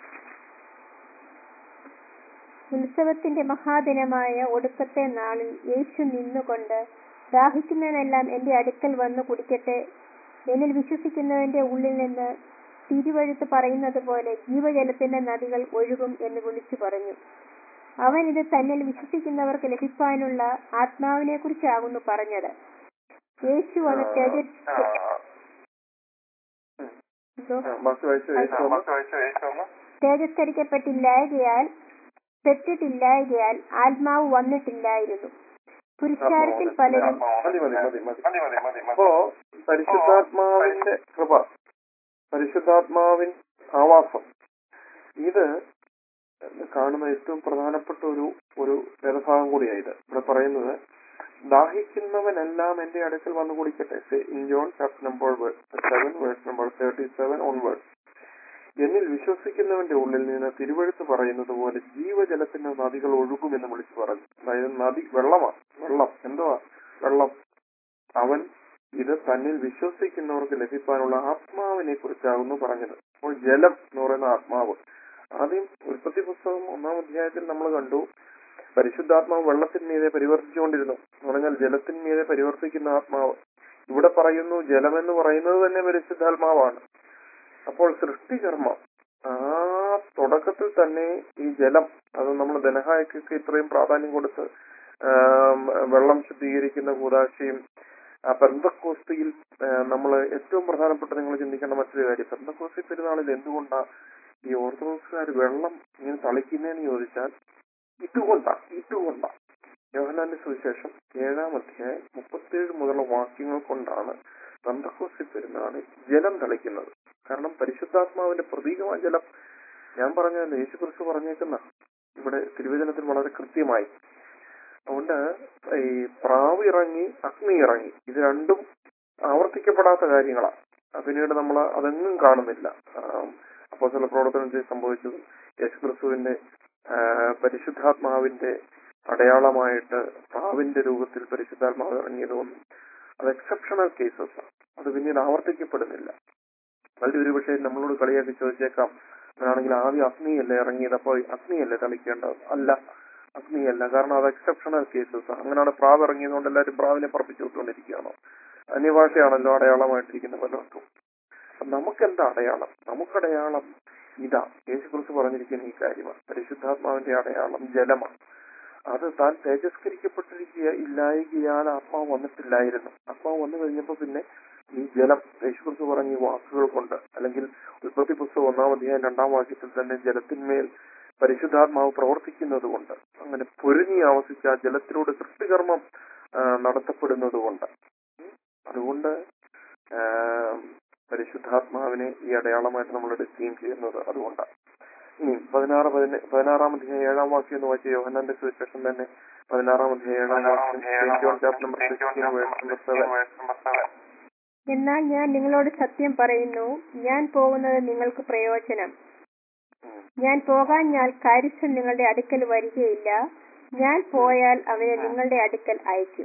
ഉത്സവത്തിന്റെ മഹാദിനമായ ഒടുക്കത്തെ നാളിൽ യേശു നിന്നുകൊണ്ട് ദാഹിക്കുന്നവനെല്ലാം എന്റെ അടുക്കൽ വന്നു കുടിക്കട്ടെ എന്നിൽ വിശ്വസിക്കുന്നവന്റെ ഉള്ളിൽ നിന്ന് തിരുവഴുത്ത് പറയുന്നത് പോലെ ജീവജലത്തിന്റെ നദികൾ ഒഴുകും എന്ന് വിളിച്ചു പറഞ്ഞു അവൻ ഇത് തന്നിൽ വിശ്വസിക്കുന്നവർക്ക് ലഭിക്കാനുള്ള ആത്മാവിനെ കുറിച്ചാകുന്നു പറഞ്ഞത് യേശു അത് തേജസ് എന്തോ? ആ, ബാക്കി വായിച്ചു യേശു തേജസ്കരിക്കപ്പെട്ടില്ലായകയാൽ പെട്ടിട്ടില്ലായകയാൽ ആത്മാവ് വന്നിട്ടില്ലായിരുന്നു പുരുഷാരത്തിൽ പലരും മതി മതി മതി മതി അപ്പോ പരിശുദ്ധാത്മാവിന്റെ കൃപ പരിശുദ്ധാത്മാവിൻ ആവാസം ഇത് കാണുന്ന ഏറ്റവും പ്രധാനപ്പെട്ട ഒരു ഒരു വേദഭാഗം കൂടിയായത് ഇവിടെ പറയുന്നത് ദാഹിക്കുന്നവനെല്ലാം എന്റെ അടുക്കൽ വന്നു കുടിക്കട്ടെ in John chapter number seven verse number thirty seven onward എന്നിൽ വിശ്വസിക്കുന്നവന്റെ ഉള്ളിൽ നിന്ന് തിരുവഴുത്ത് പറയുന്നത് പോലെ ജീവജലത്തിന്റെ നദികൾ ഒഴുകുമെന്ന് വിളിച്ചു പറഞ്ഞു അതായത് നദി വെള്ളമാണ് വെള്ളം എന്തുവാ വെള്ളം അവൻ ഇത് തന്നിൽ വിശ്വസിക്കുന്നവർക്ക് ലഭിക്കാനുള്ള ആത്മാവിനെ കുറിച്ചാകുന്നു പറഞ്ഞത് അപ്പോൾ ജലം എന്ന് പറയുന്ന ആത്മാവ് ആദ്യം ഉൽപ്പത്തി പുസ്തകം ഒന്നാം അധ്യായത്തിൽ നമ്മൾ കണ്ടു പരിശുദ്ധാത്മാവ് വെള്ളത്തിന്മീതെ പരിവർത്തിച്ചുകൊണ്ടിരുന്നു എന്ന് പറഞ്ഞാൽ ജലത്തിന്മീതെ പരിവർത്തിക്കുന്ന ആത്മാവ് ഇവിടെ പറയുന്നു ജലമെന്ന് പറയുന്നത് തന്നെ പരിശുദ്ധാത്മാവാണ് അപ്പോൾ സൃഷ്ടികർമ്മം ആ തുടക്കത്തിൽ തന്നെ ഈ ജലം അത് നമ്മൾ ധനഹായക്കൊക്കെ ഇത്രയും പ്രാധാന്യം കൊടുത്ത് ആം, വെള്ളം ശുദ്ധീകരിക്കുന്ന കൂതാശയും ആ പെന്തക്കോസ്തിയിൽ നമ്മൾ ഏറ്റവും പ്രധാനപ്പെട്ട നിങ്ങൾ ചിന്തിക്കേണ്ട മറ്റൊരു കാര്യം പെന്തക്കോസ്തി പെരുന്നാളിൽ എന്തുകൊണ്ടാ ഈ ഓർത്തഡോക്സുകാർ വെള്ളം ഇങ്ങനെ തളിക്കുന്നതെന്ന് ചോദിച്ചാൽ ഇട്ടുകൊണ്ടാ ഇട്ടുകൊണ്ടാ യോഹനാന്റെ സുവിശേഷം ഏഴാം അധ്യായം മുപ്പത്തിയേഴ് മുതലുള്ള വാക്യങ്ങൾ കൊണ്ടാണ് പെന്തക്കോസ്തി പെരുന്നാളിൽ ജലം തളിക്കുന്നത് കാരണം പരിശുദ്ധാത്മാവിന്റെ പ്രതീകമായ ജലം ഞാൻ പറഞ്ഞ യേശുക്രിസ്തു പറഞ്ഞേക്കുന്ന ഇവിടെ തിരുവചനത്തിൽ വളരെ കൃത്യമായി അതുകൊണ്ട് ഈ പ്രാവ് ഇറങ്ങി അഗ്നി ഇറങ്ങി ഇത് രണ്ടും ആവർത്തിക്കപ്പെടാത്ത കാര്യങ്ങളാണ് അത് പിന്നീട് നമ്മൾ അതെങ്ങും കാണുന്നില്ല അപ്പോൾ ചില പ്രവർത്തനത്തിൽ സംഭവിച്ചത് യേശുക്രിസ്തുവിന്റെ ആ, പരിശുദ്ധാത്മാവിന്റെ അടയാളമായിട്ട് പ്രാവിന്റെ രൂപത്തിൽ പരിശുദ്ധാത്മാവ് ഇറങ്ങിയതൊന്നും അത് എക്സെപ്ഷണൽ കേസസ് ആണ് അത് പിന്നീട് ആവർത്തിക്കപ്പെടുന്നില്ല വലിയൊരു പക്ഷേ നമ്മളോട് കളിയാക്കി ചോദിച്ചേക്കാം അങ്ങനെയാണെങ്കിൽ ആദ്യം അഗ്നിയല്ലേ ഇറങ്ങിയത് അപ്പോൾ അഗ്നിയല്ലേ തളിക്കേണ്ടത് അല്ല അഗ്നിയല്ല കാരണം അത് എക്സെപ്ഷണൽ കേസസ് അങ്ങനെയാണ് പ്രാവ് ഇറങ്ങിയതുകൊണ്ട് എല്ലാവരും പ്രാവിനെ പറപ്പിച്ചു വിട്ടുകൊണ്ടിരിക്കുകയാണോ അന്യഭാഷയാണല്ലോ അടയാളമായിട്ടിരിക്കുന്ന പലർക്കും അപ്പൊ നമുക്കെന്താ അടയാളം നമുക്കടയാളം ഇതാ യേശുക്രിസ്തു പറഞ്ഞിരിക്കുന്ന ഈ കാര്യമാണ് പരിശുദ്ധാത്മാവിന്റെ അടയാളം ജലമാണ് അത് താൻ തേജസ്കരിക്കപ്പെട്ടിരിക്കുക ഇല്ലായികയാൽ ആത്മാവ് വന്നിട്ടില്ലായിരുന്നു ആത്മാവ് വന്നു കഴിഞ്ഞപ്പോ പിന്നെ ഈ ജലം യേശുക്രിസ്തു പറഞ്ഞ ഈ വാക്കുകൾ കൊണ്ട് അല്ലെങ്കിൽ ഉൽപ്പത്തി പുസ്തകം ഒന്നാം അധ്യായം രണ്ടാം വാക്യത്തിൽ തന്നെ ജലത്തിന്മേൽ പരിശുദ്ധാത്മാവ് പ്രവർത്തിക്കുന്നത് കൊണ്ട് അങ്ങനെ പൊരുങ്ങി ആവസിച്ച ആ ജലത്തിലൂടെ സൃഷ്ടികർമ്മം ആ, നടത്തപ്പെടുന്നത് കൊണ്ട് ഉം. അതുകൊണ്ട് ആ, പരിശുദ്ധാത്മാവിനെ ഈ അടയാളമായിട്ട് നമ്മൾ എടുക്കുകയും ചെയ്യുന്നത് അതുകൊണ്ടാണ് ഇനി പതിനാറ് പതിന- പതിനാറാം അധ്യായം ഏഴാം വാക്യം എന്ന് വായിച്ച യോഹന്നാന്റെ സുവിശേഷം തന്നെ പതിനാറാം അധ്യായം ഏഴാം വാക്യം saint John chapter number 16 verse number 7 എന്നാൽ ഞാൻ നിങ്ങളോട് സത്യം പറയുന്നു ഞാൻ പോകുന്നത് നിങ്ങൾക്ക് പ്രയോജനം ഉം. ഞാൻ പോകാൻ ഞാൻ കാര്യസ്ഥൻ നിങ്ങളുടെ അടുക്കൽ വരികയില്ല ഞാൻ പോയാൽ അവനെ നിങ്ങളുടെ അടുക്കൽ അയക്കും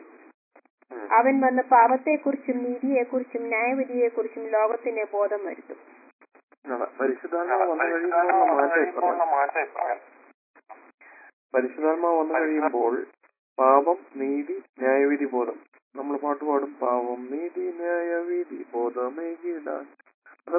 ഉം. അവൻ വന്ന് പാപത്തെക്കുറിച്ചും നീതിയെക്കുറിച്ചും ന്യായവിധിയെക്കുറിച്ചും ലോകത്തിന് ബോധം വരുത്തും ആണ്. പരിശുദ്ധാത്മാവ് വന്നു കഴിയുമ്പോൾ മാറ്റം പറയാം. പരിശുദ്ധാത്മാവ് വന്നു കഴിയുമ്പോൾ പാപം നീതി ന്യായവിധി ബോധം നമ്മൾ പാട്ട് പാടും പാപം നീതി ന്യായവിധി ബോധമേകിടാൻ അത്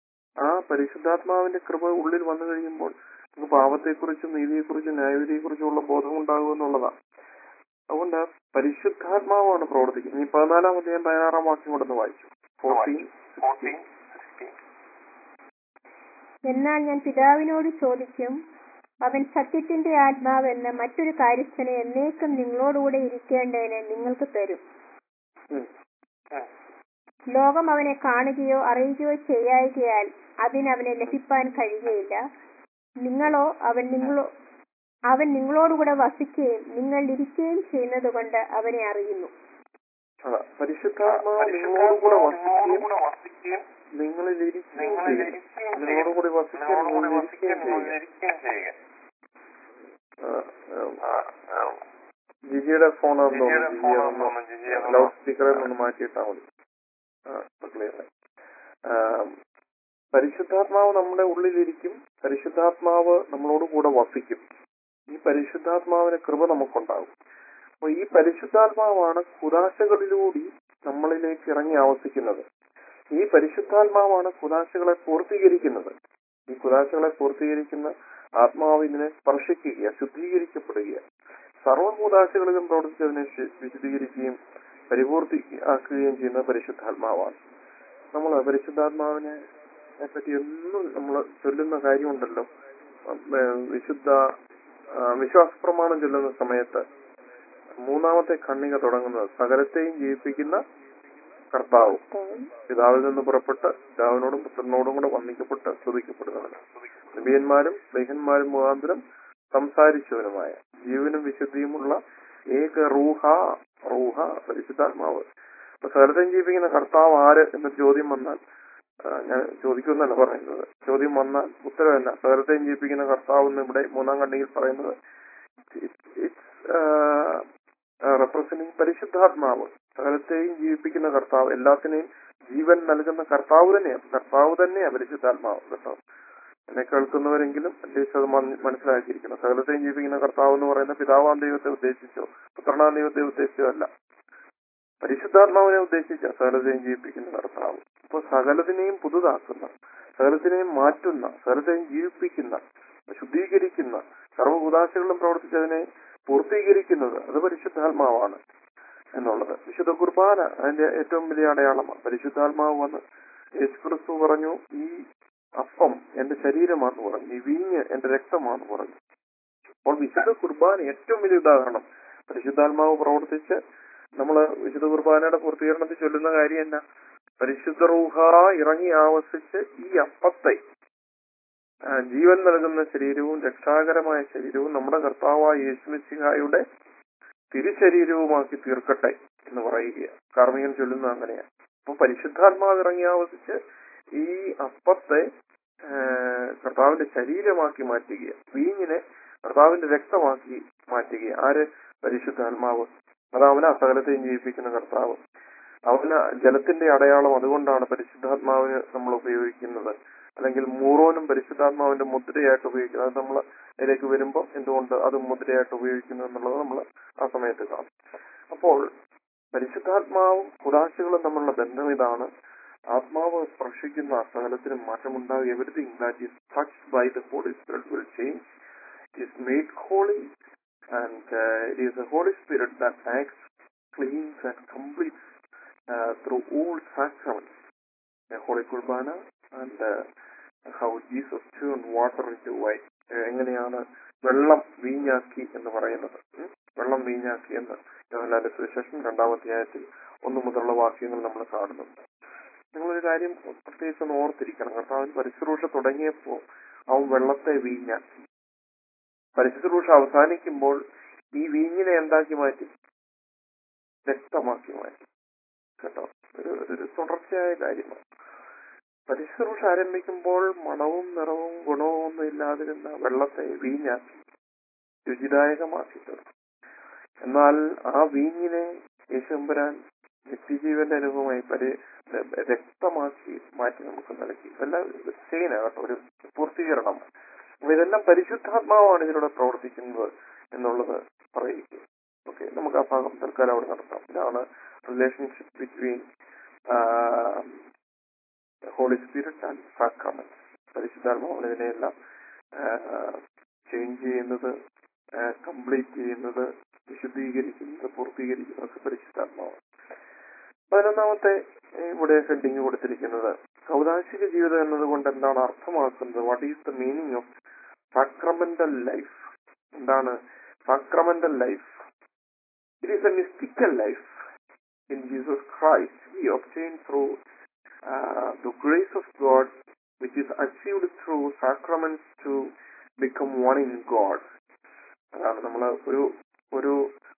ആ പരിശുദ്ധാത്മാവിന്റെ കൃപ ഉള്ളിൽ വന്നു കഴിയുമ്പോൾ നമുക്ക് പാപത്തെക്കുറിച്ചും നീതിയെക്കുറിച്ചും ന്യായവിധിയെക്കുറിച്ചും ഉള്ള ബോധം ഉണ്ടാകും എന്നുള്ളതാണ് അതുകൊണ്ട് പരിശുദ്ധാത്മാവാണ് പ്രവർത്തിക്കുന്നത് ഈ പതിനാലാം അധ്യായം പതിനാറാം വാക്യം കൊണ്ടൊന്ന് വായിച്ചു ഫോർട്ടീൻ എന്നാൽ ഞാൻ പിതാവിനോട് ചോദിക്കും അവൻ സത്യത്തിന്റെ ആത്മാവെന്ന മറ്റൊരു കാര്യസ്ഥനെ എന്നേക്കും നിങ്ങളോടുകൂടെ ഇരിക്കേണ്ടതിന് നിങ്ങൾക്ക് തരും ലോകം അവനെ കാണുകയോ അറിയുകയോ ചെയ്യായികയാൽ അതിന് അവനെ ലഭിപ്പാൻ കഴിയുകയില്ല നിങ്ങളോ അവൻ നിങ്ങളോ അവൻ നിങ്ങളോടുകൂടെ വസിക്കുകയും നിങ്ങൾ ഇരിക്കുകയും ചെയ്യുന്നത് കൊണ്ട് അവനെ അറിയുന്നു അതാ പരിശുദ്ധാത്മാവ് നിങ്ങളോടുകൂടെ വസിക്കുകയും നിങ്ങളിൽ ഇരിക്കുകയും ചെയ്യും നിങ്ങളോടുകൂടി വസിക്കാൻ നിങ്ങളിൽ ഇരിക്കുകയും ചെയ്യും ആ, ആ, ജിജിയുടെ ഫോണാണെന്ന് തോന്നുന്നു ജിജിയെ ലൗഡ് സ്പീക്കറിൽ നിന്ന് മാറ്റിയിട്ടാ മതി ആ, ഇപ്പൊ clear ആയി. ആ, പരിശുദ്ധാത്മാവ് നമ്മുടെ ഉള്ളിലിരിക്കും പരിശുദ്ധാത്മാവ് നമ്മളോട് കൂടെ വസിക്കും ഈ പരിശുദ്ധാത്മാവിന് കൃപ നമുക്കുണ്ടാകും അപ്പൊ ഈ പരിശുദ്ധാത്മാവാണ് കുദാശകളിലൂടെ നമ്മളിലേക്ക് ഇറങ്ങി ആവസിക്കുന്നത് ഈ പരിശുദ്ധാത്മാവാണ് കുദാശകളെ പൂർത്തീകരിക്കുന്നത് ഈ കുദാശകളെ പൂർത്തീകരിക്കുന്ന ആത്മാവ് ഇതിനെ സ്പർശിക്കുക ശുദ്ധീകരിക്കപ്പെടുക സർവകൂദാശകളിലും പ്രവർത്തിച്ചതിനെ ശി- വിശദീകരിക്കുകയും പരിപൂർത്തിയാക്കുകയും ചെയ്യുന്ന പരിശുദ്ധാത്മാവാണ് നമ്മൾ പരിശുദ്ധാത്മാവിനെ പറ്റി എന്നും നമ്മൾ ചൊല്ലുന്ന കാര്യമുണ്ടല്ലോ ഏ, വിശുദ്ധ ആ, വിശ്വാസപ്രമാണം ചൊല്ലുന്ന സമയത്ത് മൂന്നാമത്തെ ഖണ്ണിക തുടങ്ങുന്നത് സകലത്തെയും ജീവിപ്പിക്കുന്ന കർത്താവ് പിതാവിൽ നിന്ന് പുറപ്പെട്ട് പിതാവിനോടും പുത്രനോടും കൂടെ വന്ദിക്കപ്പെട്ട് സ്തുതിക്കപ്പെടുന്നവന് നബിയന്മാരും ലേഖന്മാരും മുഖാന്തരം സംസാരിച്ചവനുമായ ജീവനും വിശുദ്ധിയുമുള്ള ഏക റൂഹ റൂഹ പരിശുദ്ധാത്മാവ് അപ്പൊ സകലത്തെയും ജീവിപ്പിക്കുന്ന കർത്താവ് ആര് എന്ന ചോദ്യം വന്നാൽ ആ, ഞാൻ ചോദിക്കുമെന്നല്ല പറയുന്നത് ചോദ്യം വന്നാൽ ഉത്തരവല്ല സകലത്തെയും ജീവിപ്പിക്കുന്ന കർത്താവ് എന്ന് ഇവിടെ മൂന്നാം കണ്ണിയിൽ പറയുന്നത് റെപ്രസെന്റിങ് പരിശുദ്ധാത്മാവ് സകലത്തെയും ജീവിപ്പിക്കുന്ന കർത്താവ് എല്ലാത്തിനെയും ജീവൻ നൽകുന്ന കർത്താവ് തന്നെയാണ് കർത്താവ് തന്നെയാണ് പരിശുദ്ധാത്മാവ് കേട്ടോ എന്നെ കേൾക്കുന്നവരെങ്കിലും അറ്റ്ലീസ്റ്റ് അത് മന- മനസ്സിലാക്കിയിരിക്കണം സകലത്തെയും ജീവിപ്പിക്കുന്ന കർത്താവ് എന്ന് പറയുന്ന പിതാവാം ദൈവത്തെ ഉദ്ദേശിച്ചോ പുത്രനാം ദൈവത്തെ ഉദ്ദേശിച്ചോ അല്ല പരിശുദ്ധാത്മാവിനെ ഉദ്ദേശിച്ച സകലത്തെയും ജീവിപ്പിക്കുന്ന കർത്താവ് അപ്പൊ സകലത്തിനെയും പുതുതാക്കുന്ന സകലത്തിനെയും മാറ്റുന്ന സകലത്തെയും ജീവിപ്പിക്കുന്ന ശുദ്ധീകരിക്കുന്ന സർവ്വകുദാശകളിലും പ്രവർത്തിച്ചതിനെ പൂർത്തീകരിക്കുന്നത് അത് പരിശുദ്ധാത്മാവാണ് എന്നുള്ളത് വിശുദ്ധ കുർബാന അതിന്റെ ഏറ്റവും വലിയ അടയാളമാണ് പരിശുദ്ധാത്മാവ് വന്ന് യേശുക്രിസ്തു പറഞ്ഞു ഈ അപ്പം എന്റെ ശരീരമാണെന്ന് പറഞ്ഞു ഈ വീഞ്ഞ് എന്റെ രക്തമാണെന്ന് പറഞ്ഞു അപ്പോൾ വിശുദ്ധ കുർബാന ഏറ്റവും വലിയ ഉദാഹരണം പരിശുദ്ധാത്മാവ് പ്രവർത്തിച്ച് നമ്മൾ വിശുദ്ധ കുർബാനയുടെ പൂർത്തീകരണത്തിൽ ചൊല്ലുന്ന കാര്യം എന്നാ പരിശുദ്ധ റൂഹ ഇറങ്ങി ആവസിച്ച് ഈ അപ്പത്തെ ആ, ജീവൻ നൽകുന്ന ശരീരവും രക്ഷാകരമായ ശരീരവും നമ്മുടെ കർത്താവായ യേശുമിശിഹായുടെ തിരുശരീരവുമാക്കി തീർക്കട്ടെ എന്ന് പറയുക കാർമികൻ ചൊല്ലുന്ന അങ്ങനെയാണ് അപ്പൊ പരിശുദ്ധാത്മാവ് ഇറങ്ങി ആവസിച്ച് ഈ അപ്പത്തെ ആ, കർത്താവിന്റെ ശരീരമാക്കി മാറ്റുക വീഞ്ഞിനെ കർത്താവിന്റെ രക്തമാക്കി മാറ്റുക ആര് പരിശുദ്ധാത്മാവ് അത് അവനെ സകലത്തെയും ജീവിപ്പിക്കുന്ന കർത്താവ് അവന് ജലത്തിന്റെ അടയാളം അതുകൊണ്ടാണ് പരിശുദ്ധാത്മാവിന് നമ്മൾ ഉപയോഗിക്കുന്നത് അല്ലെങ്കിൽ മൂറോനും പരിശുദ്ധാത്മാവിന്റെ മുദ്രയായിട്ട് ഉപയോഗിക്കുന്നത് അത് നമ്മൾ അതിലേക്ക് വരുമ്പോൾ എന്തുകൊണ്ട് അത് മുദ്രയായിട്ട് ഉപയോഗിക്കുന്നു എന്നുള്ളത് നമ്മൾ ആ സമയത്ത് കാണും അപ്പോൾ പരിശുദ്ധാത്മാവും കുടാശികളും തമ്മിലുള്ള ബന്ധം ഇതാണ് ആത്മാവ് സ്പർശിക്കുന്ന സകലത്തിനും മാറ്റമുണ്ടാകും everything that is touch by the Holy Spirit will change is made holy and uh, it is the Holy Spirit that acts, cleans and completes uh, through all sacraments. The Holy Kurbana and uh, how Jesus turned water into wine. Uh, എങ്ങനെയാണ് വെള്ളം വീഞ്ഞാക്കി എന്ന് പറയുന്നത് ഉം? വെള്ളം വീഞ്ഞാക്കി എന്ന് യോഹന്നാന്റെ സുവിശേഷം രണ്ടാമത്തെ ആയത്തിൽ ഒന്നു മുതലുള്ള വാക്യങ്ങൾ നമ്മൾ കാണുന്നുണ്ട് നിങ്ങളൊരു കാര്യം പ്രത്യേകിച്ച് ഒന്ന് ഓർത്തിരിക്കണം കർത്താവിന് പരിശുശ്രൂഷ തുടങ്ങിയപ്പോൾ അവൻ വെള്ളത്തെ വീഞ്ഞാക്കി പരിശുശ്രൂഷ അവസാനിക്കുമ്പോൾ ഈ വീഞ്ഞിനെ എന്താക്കി മാറ്റി രക്തമാക്കി മാറ്റി കേട്ടോ ഒരു ഒരു തുടർച്ചയായ കാര്യമാണ് പരിശുശ്രൂഷ ആരംഭിക്കുമ്പോൾ മണവും നിറവും ഗുണവും ഒന്നും ഇല്ലാതിരുന്ന വെള്ളത്തെ വീഞ്ഞാക്കി രുചിദായകമാക്കി തീർത്തു എന്നാൽ ആ വീഞ്ഞിനെ യേശുമ്പരാൻ നിത്യജീവന്റെ അനുഭവമായി പരി രക്തമാക്കി മാറ്റി നമുക്ക് നൽകി ഇതെല്ലാം ചെയ്യുന്ന കേട്ടോ ഒരു പൂർത്തീകരണം അപ്പൊ ഇതെല്ലാം പരിശുദ്ധാത്മാവാണ് ഇതിലൂടെ പ്രവർത്തിക്കുന്നത് എന്നുള്ളത് പറയുക ഓക്കെ നമുക്ക് ആ ഭാഗം തൽക്കാലം അവിടെ നടത്താം ഇതാണ് relationship between Holy Spirit and sacrament പരിശുദ്ധാത്മാവാണ് ഇതിനെയെല്ലാം ചേഞ്ച് ചെയ്യുന്നത് കംപ്ലീറ്റ് ചെയ്യുന്നത് വിശുദ്ധീകരിക്കുന്നത് പൂർത്തീകരിക്കുന്നത് ഒക്കെ പരിശുദ്ധാത്മാവാണ് പതിനൊന്നാമത്തെ ഇവിടെ ഹെഡിങ് കൊടുത്തിരിക്കുന്നത് കൗതാശിക ജീവിതം എന്നതുകൊണ്ട് എന്താണ് അർത്ഥമാക്കുന്നത് what is the meaning of sacramental life എന്താണ് sacramental life it is a mystical life in Jesus Christ we obtain through the grace of God which is achieved through sacraments to become one in God അതാണ് നമ്മൾ ഒരു ഒരു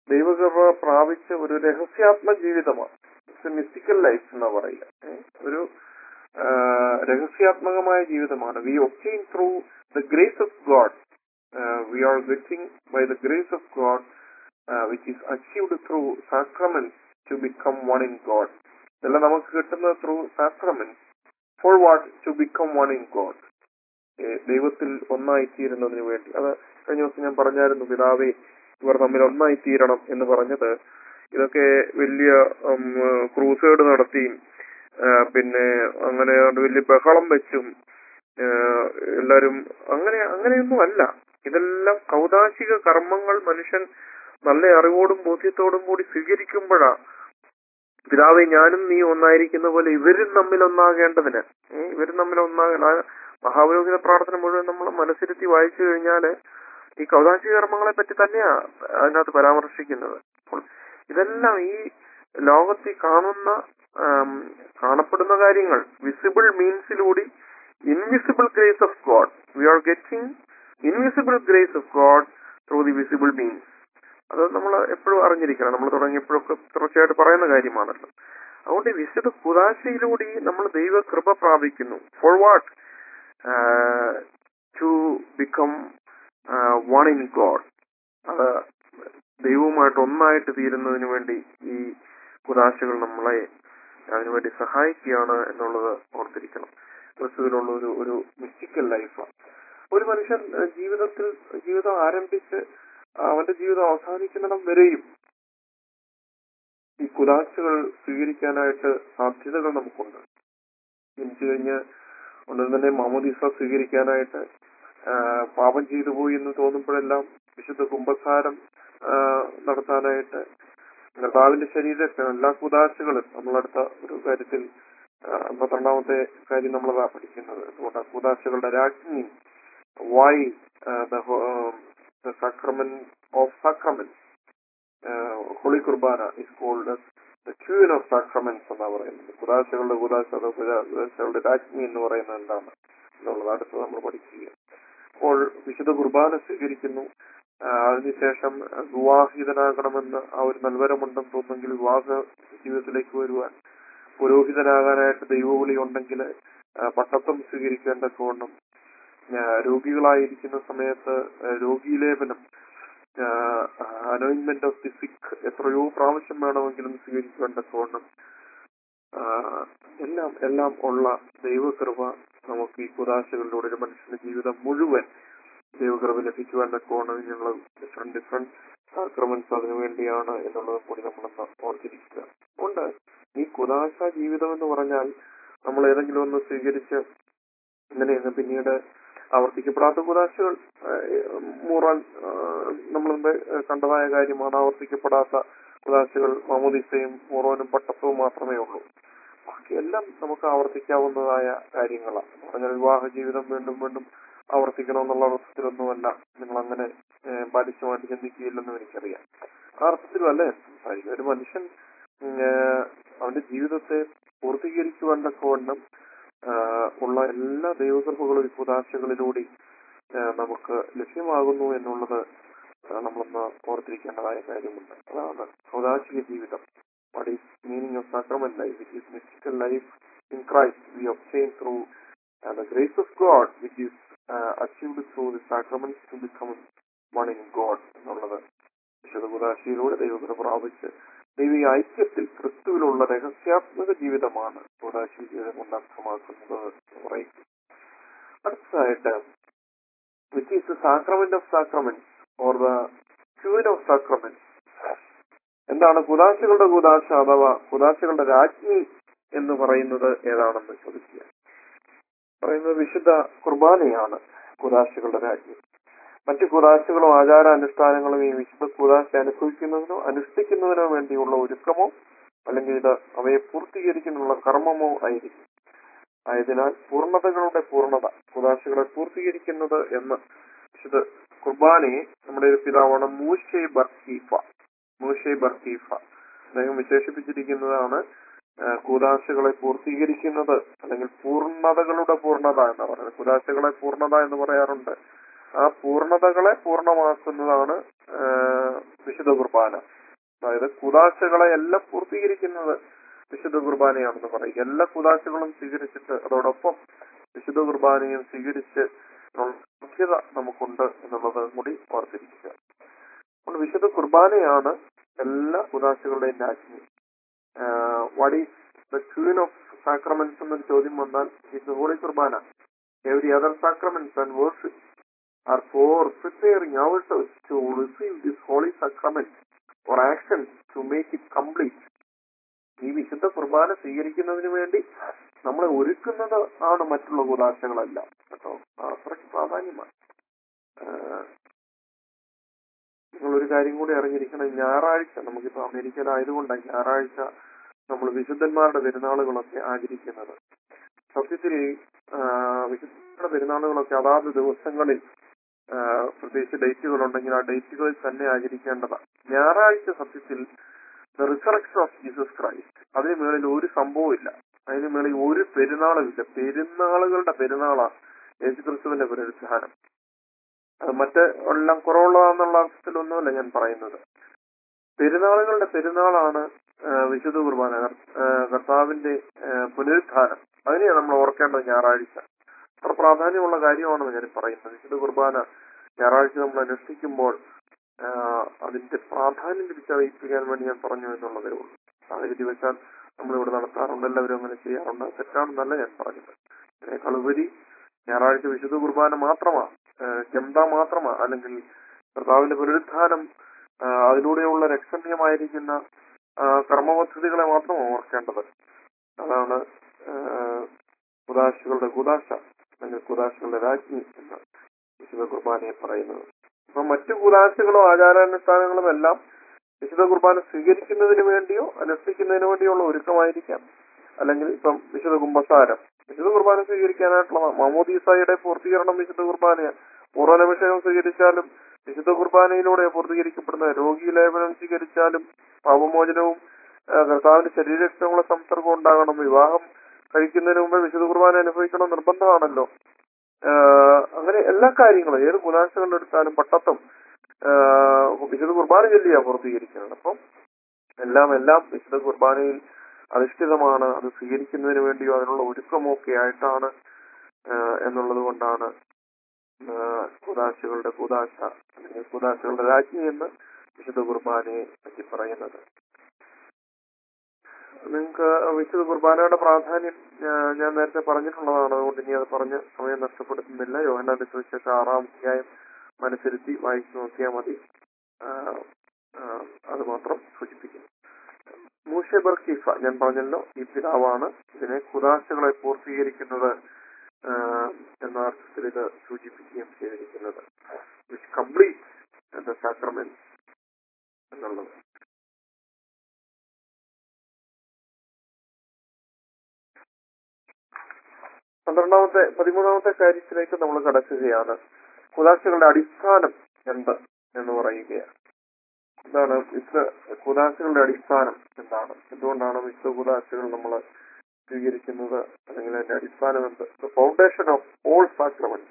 ദൈവകൃപ പ്രാപിച്ച ഒരു രഹസ്യാത്മക ജീവിതമാണ് മിസ്റ്റിക്കൽ ലൈഫ് എന്നാ പറയുക ഏ? ഒരു ആ, രഹസ്യാത്മകമായ ജീവിതമാണ് we obtain through the grace of God we are getting by the grace of God which is achieved through sacrament to become one in God ഇതെല്ലാം നമുക്ക് കിട്ടുന്നത് through sacrament for what to become one in God ദൈവത്തിൽ ഒന്നായിത്തീരുന്നതിന് വേണ്ടി അത് കഴിഞ്ഞ ദിവസം ഞാൻ പറഞ്ഞായിരുന്നു പിതാവേ ഇവർ തമ്മിൽ ഒന്നായിത്തീരണം എന്ന് പറഞ്ഞത് ഇതൊക്കെ വലിയ ഉം, ക്രൂസേഡ് നടത്തിയും ആ, പിന്നെ അങ്ങനെ വലിയ ബഹളം വെച്ചും ആ, എല്ലാരും അങ്ങനെ അങ്ങനെയൊന്നും അല്ല ഇതെല്ലാം കൗതാശിക കർമ്മങ്ങൾ മനുഷ്യൻ നല്ല അറിവോടും ബോധ്യത്തോടും കൂടി സ്വീകരിക്കുമ്പോഴാ പിതാവെ ഞാനും നീ ഒന്നായിരിക്കുന്ന പോലെ ഇവരും തമ്മിൽ ഒന്നാകേണ്ടതിന് ഏ, ഇവരും തമ്മിൽ ഒന്നാകണം ആ മഹാപുരോഹിത പ്രാർത്ഥന മുഴുവൻ നമ്മൾ മനസ്സിരുത്തി വായിച്ചു കഴിഞ്ഞാല് ഈ കൗതാശിക കർമ്മങ്ങളെ പറ്റി തന്നെയാ അതിനകത്ത് പരാമർശിക്കുന്നത് അപ്പോൾ ഇതെല്ലാം ഈ ലോകത്തിൽ കാണുന്ന ആം, കാണപ്പെടുന്ന കാര്യങ്ങൾ വിസിബിൾ മീൻസിലൂടെ invisible grace of God we are getting invisible grace of God through the visible means അത് നമ്മൾ എപ്പോഴും അറിഞ്ഞിരിക്കണം നമ്മൾ തുടങ്ങിയപ്പോഴൊക്കെ തുടർച്ചയായിട്ട് പറയുന്ന കാര്യമാണല്ലോ അതുകൊണ്ട് ഈ വിശുദ്ധ കുതാശയിലൂടെ നമ്മൾ ദൈവ കൃപ പ്രാപിക്കുന്നു for what to become one in God അത് ദൈവവുമായിട്ട് ഒന്നായിട്ട് തീരുന്നതിന് വേണ്ടി ഈ കുതാശകൾ നമ്മളെ അതിനുവേണ്ടി സഹായിക്കുകയാണ് എന്നുള്ളത് ഓർത്തിരിക്കണം ക്രിസ്തുവിലുള്ള ഒരു ഒരു മിസ്റ്റിക്കൽ ലൈഫാണ് ഒരു മനുഷ്യൻ ഏഹ്, ജീവിതത്തിൽ ജീവിതം ആരംഭിച്ച് അവന്റെ ജീവിതം അവസാനിക്കുന്നിടം വരെയും ഈ കുതാശകൾ സ്വീകരിക്കാനായിട്ട് സാധ്യതകൾ നമുക്കുണ്ട് ജനിച്ചു കഴിഞ്ഞ് ഉടൻ തന്നെ മാമോദീസ സ്വീകരിക്കാനായിട്ട് ആ, പാപം ചെയ്തു പോയി എന്ന് തോന്നുമ്പോഴെല്ലാം വിശുദ്ധ കുംഭസാരം ആ, നടത്താനായിട്ട് കർത്താവിന്റെ ശരീരത്തിൽ എല്ലാ കുതാശകളും നമ്മളടുത്ത ഒരു കാര്യത്തിൽ ആ, പന്ത്രണ്ടാമത്തെ കാര്യം നമ്മളതാ പഠിക്കുന്നത് അതുകൊണ്ട് ആ കുതാശകളുടെ രാജ്ഞി why the sacrament of sacrament Holy Qurbana is called the queen of sacraments എന്നാ പറയുന്നത് കുതാശകളുടെ കുതാശ അതോ കുതാ- കുതാശകളുടെ രാജ്ഞി എന്ന് പറയുന്നത് എന്താണ് എന്നുള്ളത് അടുത്ത് നമ്മൾ പഠിക്കുക അപ്പോൾ വിശുദ്ധ കുർബാന സ്വീകരിക്കുന്നു ആ, അതിനുശേഷം വിവാഹിതനാകണമെന്ന് ആ ഒരു നൽവരമുണ്ടെന്ന് തോന്നുമെങ്കിൽ വിവാഹ ജീവിതത്തിലേക്ക് വരുവാൻ പുരോഹിതനാകാനായിട്ട് ദൈവവിളി ഉണ്ടെങ്കിൽ പട്ടത്വം സ്വീകരിക്കേണ്ട കോണം രോഗികളായിരിക്കുന്ന സമയത്ത് ആ, രോഗീലേപനം അനോയിൻമെന്റ് ഓഫ് ദി സിക്ക് എത്രയോ പ്രാവശ്യം വേണമെങ്കിലും സ്വീകരിക്കേണ്ട കോണം എല്ലാം എല്ലാം ഉള്ള ദൈവകൃപ നമുക്ക് ഈ കുതാശകളിലൂടെ ഒരു മനുഷ്യന്റെ ജീവിതം മുഴുവൻ ദൈവകൃപ ലഭിക്കുവാൻ കോണം ഞങ്ങൾ ഡിഫറെന്റ് ഡിഫറെന്റ് ആക്രമൻസ് അതിനു വേണ്ടിയാണ് എന്നുള്ളത് കൂടി നമ്മളൊന്ന് ഓർത്തിരിക്കുക അതുകൊണ്ട് ഈ കുതാശ ജീവിതം എന്ന് പറഞ്ഞാൽ നമ്മൾ ഏതെങ്കിലും ഒന്ന് സ്വീകരിച്ച് ഇങ്ങനെ അങ്ങ് പിന്നീട് ആവർത്തിക്കപ്പെടാത്ത കുതാശകൾ മൂറാൻ നമ്മൾ മുമ്പേ കണ്ടതായ കാര്യമാണ് ആവർത്തിക്കപ്പെടാത്ത കുതാശകൾ മാമോദിസയും മൂറോനും പട്ടത്വവും മാത്രമേ ഉള്ളൂ ബാക്കി എല്ലാം നമുക്ക് ആവർത്തിക്കാവുന്നതായ കാര്യങ്ങളാണ് എന്ന് പറഞ്ഞാൽ വിവാഹ ജീവിതം വീണ്ടും വീണ്ടും ആവർത്തിക്കണമെന്നുള്ള അർത്ഥത്തിലൊന്നുമല്ല നിങ്ങൾ അങ്ങനെ ബാലിശമായിട്ട് ചിന്തിക്കുകയില്ലെന്നും എനിക്കറിയാം ആ അർത്ഥത്തിലല്ലേ സംസാരിക്കുക ഒരു മനുഷ്യൻ ഉം, ഏഹ്, അവന്റെ ജീവിതത്തെ പൂർത്തീകരിക്കുവാൻ തക്കവണ്ണം ആഹ്, ഉള്ള എല്ലാ ദൈവകൃപകളും ഈ കുതാശകളിലൂടെ ആഹ്, നമുക്ക് ലഭ്യമാകുന്നു എന്നുള്ളത് ആഹ്, നമ്മളൊന്ന് ഓർത്തിരിക്കേണ്ടതായ കാര്യമുണ്ട് അതാണ് സൗദാശിക ജീവിതം what is meaning of sacrament life which is mystical life in Christ we obtain through uh, the grace of God which is uh, achieved through the sacraments to become one in God എന്നുള്ളത് വിശുദ്ധ കുദാശിയിലൂടെ ദൈവകൃപ പ്രാപിച്ച് ദൈവിക ഐക്യത്തിൽ ക്രിസ്തുവിലുള്ള രഹസ്യാത്മക ജീവിതമാണ് കുദാശി ജീവിതം കൊണ്ട് അർത്ഥമാക്കുന്നത് എന്ന് പറയും അടുത്തതായിട്ട് which is the sacrament of sacrament or the queen of sacrament എന്താണ് കുദാശകളുടെ കുദാശ അഥവാ കുദാശകളുടെ രാജ്ഞി എന്ന് പറയുന്നത് ഏതാണെന്ന് ചോദിക്കുക പറയുന്നത് വിശുദ്ധ കുർബാനയാണ് കുദാശകളുടെ രാജ്ഞി മറ്റു കുദാശകളും ആചാരാനുഷ്ഠാനങ്ങളും ഈ വിശുദ്ധ കുദാശ അനുഭവിക്കുന്നതിനോ അനുഷ്ഠിക്കുന്നതിനോ വേണ്ടിയുള്ള ഒരുക്കമോ അല്ലെങ്കിൽ ഇത് അവയെ പൂർത്തീകരിക്കുന്നതിനുള്ള കർമ്മമോ ആയിരിക്കും ആയതിനാൽ പൂർണ്ണതകളുടെ പൂർണ്ണത കുദാശകളെ പൂർത്തീകരിക്കുന്നത് എന്ന് വിശുദ്ധ കുർബാനയെ നമ്മുടെ ഒരു പിതാവാണ് മൂഷെ ബർക്കീഫ മൂഷെ ബർക്കീഫ അദ്ദേഹം വിശേഷിപ്പിച്ചിരിക്കുന്നതാണ് ആ, കൂദാശകളെ പൂർത്തീകരിക്കുന്നത് അല്ലെങ്കിൽ പൂർണ്ണതകളുടെ പൂർണ്ണത എന്ന് പറയുന്നത് കുദാശകളെ പൂർണ്ണത എന്ന് പറയാറുണ്ട് ആ പൂർണ്ണതകളെ പൂർണ്ണമാക്കുന്നതാണ് ആ, വിശുദ്ധ വിശുദ്ധ കുർബാന അതായത് കുതാശകളെ എല്ലാം പൂർത്തീകരിക്കുന്നത് വിശുദ്ധ കുർബാനയാണെന്ന് പറയും എല്ലാ കുതാശകളും സ്വീകരിച്ചിട്ട് അതോടൊപ്പം വിശുദ്ധ കുർബാനയും സ്വീകരിച്ച് ഉള്ള ബാധ്യത നമുക്കുണ്ട് എന്നുള്ളത് കൂടി ഓർത്തിരിക്കുക അപ്പോൾ വിശുദ്ധ കുർബാനയാണ് എല്ലാ കുതാശകളുടെയും രാജ്ഞി what is the queen of sacraments എന്നൊരു ചോദ്യം വന്നാൽ is Holy Qurbana every other sacraments and worship are for preparing ourselves to receive this holy sacrament or action to make it complete. ഈ വിശുദ്ധ കുർബാന സ്വീകരിക്കുന്നതിന് വേണ്ടി നമ്മളെ ഒരുക്കുന്നത് ആണ് മറ്റുള്ള കുതാശകളല്ല കേട്ടോ അത്രയ്ക്ക് പ്രാധാന്യമാണ് ആഹ് നിങ്ങളൊരു കാര്യം കൂടി അറിഞ്ഞിരിക്കണം ഞായറാഴ്ച നമുക്കിപ്പോ അമേരിക്കയിലായതുകൊണ്ടാണ് ഞായറാഴ്ച നമ്മൾ വിശുദ്ധന്മാരുടെ പെരുന്നാളുകളൊക്കെ ആചരിക്കുന്നത് സത്യത്തിൽ ആഹ് വിശുദ്ധന്മാരുടെ പെരുന്നാളുകളൊക്കെ അതാത് ദിവസങ്ങളിൽ ആഹ് പ്രത്യേകിച്ച് ഡേറ്റുകൾ ഉണ്ടെങ്കിൽ ആ ഡേറ്റുകളിൽ തന്നെ ആചരിക്കേണ്ടതാണ് ഞായറാഴ്ച സത്യത്തിൽ the resurrection of Jesus Christ അതിന് മേളിൽ ഒരു സംഭവമില്ല അതിന് മേളിൽ ഒരു പെരുന്നാളുമില്ല പെരുന്നാളുകളുടെ പെരുന്നാളാണ് യേശുക്രിസ്തുവിന്റെ പുനരുദ്ധാനം അത് മറ്റ് എല്ലാം കുറവുള്ളതാന്നുള്ള അർത്ഥത്തിലൊന്നുമല്ല ഞാൻ പറയുന്നത് പെരുന്നാളുകളുടെ പെരുന്നാളാണ് ആഹ് വിശുദ്ധ കുർബാന ആഹ് കർത്താവിന്റെ ആഹ് പുനരുദ്ധാനം അതിനെയാണ് നമ്മൾ ഓർക്കേണ്ടത് ഞായറാഴ്ച അത്ര പ്രാധാന്യമുള്ള കാര്യമാണെന്ന് ഞാൻ പറയുന്നത് വിശുദ്ധ കുർബാന ഞായറാഴ്ച നമ്മൾ അനുഷ്ഠിക്കുമ്പോൾ ആഹ് അതിന്റെ പ്രാധാന്യം തിരിച്ചറിയിപ്പിക്കാൻ വേണ്ടി ഞാൻ പറഞ്ഞു എന്നുള്ളതേ ഉള്ളൂ സാഹചര്യവശാൽ നമ്മളിവിടെ നടത്താറുണ്ട് എല്ലാവരും അങ്ങനെ ചെയ്യാറുണ്ട് തെറ്റാണെന്നല്ല ഞാൻ പറഞ്ഞത് അതിനേക്കാൾ ഉപരി ഞായറാഴ്ച വിശുദ്ധ കുർബാന മാത്രമാണ് ജംത മാത്രമാണ് അല്ലെങ്കിൽ കർത്താവിന്റെ പുനരുദ്ധാനം ആഹ് അതിലൂടെയുള്ള രക്ഷണീയമായിരിക്കുന്ന ആഹ് കർമ്മപദ്ധതികളെ മാത്രമാണ് ഓർക്കേണ്ടത് അതാണ് ആഹ് കുദാശകളുടെ കുദാശ അല്ലെങ്കിൽ കുദാശകളുടെ രാജ്ഞി എന്ന് വിശുദ്ധ കുർബാനയെ പറയുന്നത് അപ്പൊ മറ്റു കുദാശകളും ആചാരാനുഷ്ഠാനങ്ങളും എല്ലാം വിശുദ്ധ കുർബാന സ്വീകരിക്കുന്നതിന് വേണ്ടിയോ അനുഷ്ഠിക്കുന്നതിന് വേണ്ടിയോ ഉള്ള ഒരുക്കമായിരിക്കാം അല്ലെങ്കിൽ ഇപ്പം വിശുദ്ധ കുംഭസാരം വിശുദ്ധ കുർബാന സ്വീകരിക്കാനായിട്ടുള്ള മാമോദീസായുടെ പൂർത്തീകരണം വിശുദ്ധ കുർബാനയാണ് പൂർവ്വനഭിഷേകം സ്വീകരിച്ചാലും വിശുദ്ധ കുർബാനയിലൂടെ പൂർത്തീകരിക്കപ്പെടുന്ന രോഗി ലേപനം സ്വീകരിച്ചാലും പാപമോചനവും ആ, കർത്താവിന്റെ ശരീരരക്തങ്ങളുടെ സംസർഗം ഉണ്ടാകണം വിവാഹം കഴിക്കുന്നതിന് മുമ്പ് വിശുദ്ധ കുർബാന അനുഭവിക്കണം നിർബന്ധമാണല്ലോ ആ, അങ്ങനെ എല്ലാ കാര്യങ്ങളും ഏത് കുലാശകൾ എടുത്താലും പട്ടത്തും ആ, വിശുദ്ധ കുർബാന ചൊല്ലിയാ പൂർത്തീകരിക്കുന്നത് അപ്പം എല്ലാം എല്ലാം വിശുദ്ധ കുർബാനയിൽ അധിഷ്ഠിതമാണ് അത് സ്വീകരിക്കുന്നതിന് വേണ്ടിയോ അതിനുള്ള ഒരുക്കമോ ഒക്കെ ആയിട്ടാണ് ആ, എന്നുള്ളത് കൊണ്ടാണ് ആ, കുദാശകളുടെ കുദാശ അല്ലെങ്കിൽ കുദാശകളുടെ രാജ്ഞി എന്ന് വിശുദ്ധ കുർബാനയെ പറ്റി പറയുന്നത് നിങ്ങൾക്ക് വിശുദ്ധ കുർബാനയുടെ പ്രാധാന്യം ആ, ഞാൻ നേരത്തെ പറഞ്ഞിട്ടുള്ളതാണ് അതുകൊണ്ട് ഇനി അത് പറഞ്ഞ് സമയം നഷ്ടപ്പെടുത്തുന്നില്ല യോഹനാന്റെ സുവിശേഷം ആറാം അധ്യായം മനസ്സിരുത്തി വായിച്ചു നോക്കിയാൽ മതി ആ, ആ, അത് മാത്രം സൂചിപ്പിക്കുന്നു മൂഷബർ കിഫ ഞാൻ പറഞ്ഞല്ലോ ഈ പിതാവാണ് ഇതിനെ കുദാശകളെ പൂർത്തീകരിക്കുന്നത് ആ, എന്ന അർത്ഥത്തിൽ ഇത് സൂചിപ്പിക്കുകയും ചെയ്തിരിക്കുന്നത് വിച്ച് കംപ്ലീറ്റ് ദ സാക്രമെന്റ് എന്നുള്ളത് പന്ത്രണ്ടാമത്തെ പതിമൂന്നാമത്തെ കാര്യത്തിലേക്ക് നമ്മൾ കടക്കുകയാണ് കുദാശകളുടെ അടിസ്ഥാനം എന്ത് എന്ന് പറയുകയാണ് എന്താണ് വിശുദ്ധ കുദാശകളുടെ അടിസ്ഥാനം എന്താണ് എന്തുകൊണ്ടാണ് വിശുദ്ധ കുദാശകൾ നമ്മൾ സ്വീകരിക്കുന്നത് അല്ലെങ്കിൽ അതിന്റെ അടിസ്ഥാനം എന്ത് foundation of all sacrament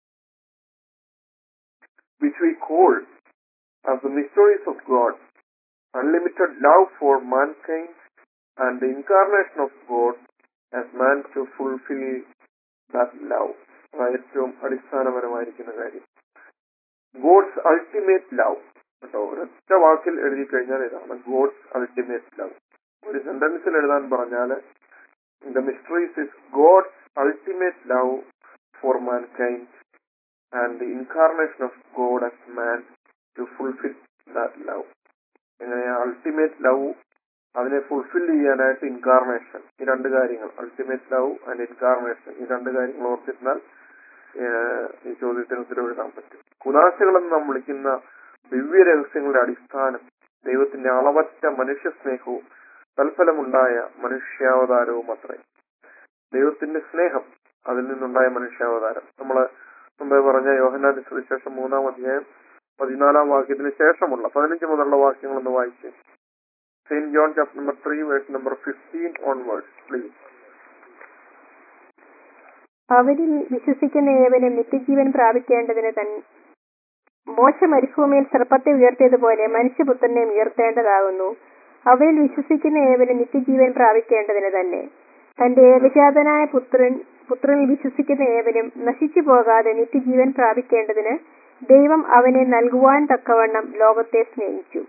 which we call as the mysteries of God unlimited love for mankind and the incarnation of God as man to fulfil that love അതാണ് ഏറ്റവും അടിസ്ഥാനപരമായിരിക്കുന്ന കാര്യം ഗോഡ്സ് അൾട്ടിമേറ്റ് ലവ് കേട്ടോ ഒരൊറ്റ വാക്കിൽ എഴുതി കഴിഞ്ഞാൽ ഇതാണ് ഗോഡ്സ് അൾട്ടിമേറ്റ് ലവ് ഒരു സെന്റൻസിൽ എഴുതാൻ പറഞ്ഞാൽ the mysteries is God's ultimate love for mankind and the incarnation of God as man to fulfil that love എങ്ങനെയാ അൾട്ടിമേറ്റ് ലവ് അതിനെ ഫുൾഫിൽ ചെയ്യാനായിട്ട് ഇൻകാർണേഷൻ ഈ രണ്ട് കാര്യങ്ങൾ അൾട്ടിമേറ്റ് ലവ് ആൻഡ് ഇൻകാർണേഷൻ ഈ രണ്ട് കാര്യങ്ങൾ ഓർത്തിരുന്നാൽ ഏഹ്, ഈ ചോദ്യത്തിന് ഉത്തരവ് എഴുതാൻ പറ്റും കുദാശകളെന്ന് നാം വിളിക്കുന്ന ദിവ്യ രഹസ്യങ്ങളുടെ അടിസ്ഥാനം ദൈവത്തിന്റെ അളവറ്റ മനുഷ്യ സ്നേഹവും തൽഫലമുണ്ടായ മനുഷ്യാവതാരവും അത്രേ ദൈവത്തിന്റെ സ്നേഹം അതിൽ നിന്നുണ്ടായ മനുഷ്യാവതാരം നമ്മള് മുമ്പേ പറഞ്ഞ യോഹനാന്റെ സുവിശേഷം മൂന്നാം അധ്യായം പതിനാലാം വാക്യത്തിന് ശേഷമുള്ള പതിനഞ്ച് മുതലുള്ള വാക്യങ്ങൾ ഒന്ന് വായിച്ച് saint John chapter number three verse number fifteen onwards please അവരിൽ വിശ്വസിക്കുന്ന ഏവനും നിത്യജീവൻ പ്രാപിക്കേണ്ടതിന് തൻ മോശ മരുഭൂമിയിൽ സർപ്പത്തെ ഉയർത്തിയതുപോലെ മനുഷ്യപുത്രനെ ഉയർത്തേണ്ടതാകുന്നു അവയിൽ വിശ്വസിക്കുന്ന ഏവരും നിത്യജീവൻ പ്രാപിക്കേണ്ടതിന് തന്നെ തന്റെ ഏകജാതനായ പുത്രൻ പുത്രനിൽ വിശ്വസിക്കുന്ന ഏവരും നശിച്ചു പോകാതെ നിത്യജീവൻ പ്രാപിക്കേണ്ടതിന് ദൈവം അവനെ നൽകുവാൻ തക്കവണ്ണം ലോകത്തെ സ്നേഹിച്ചു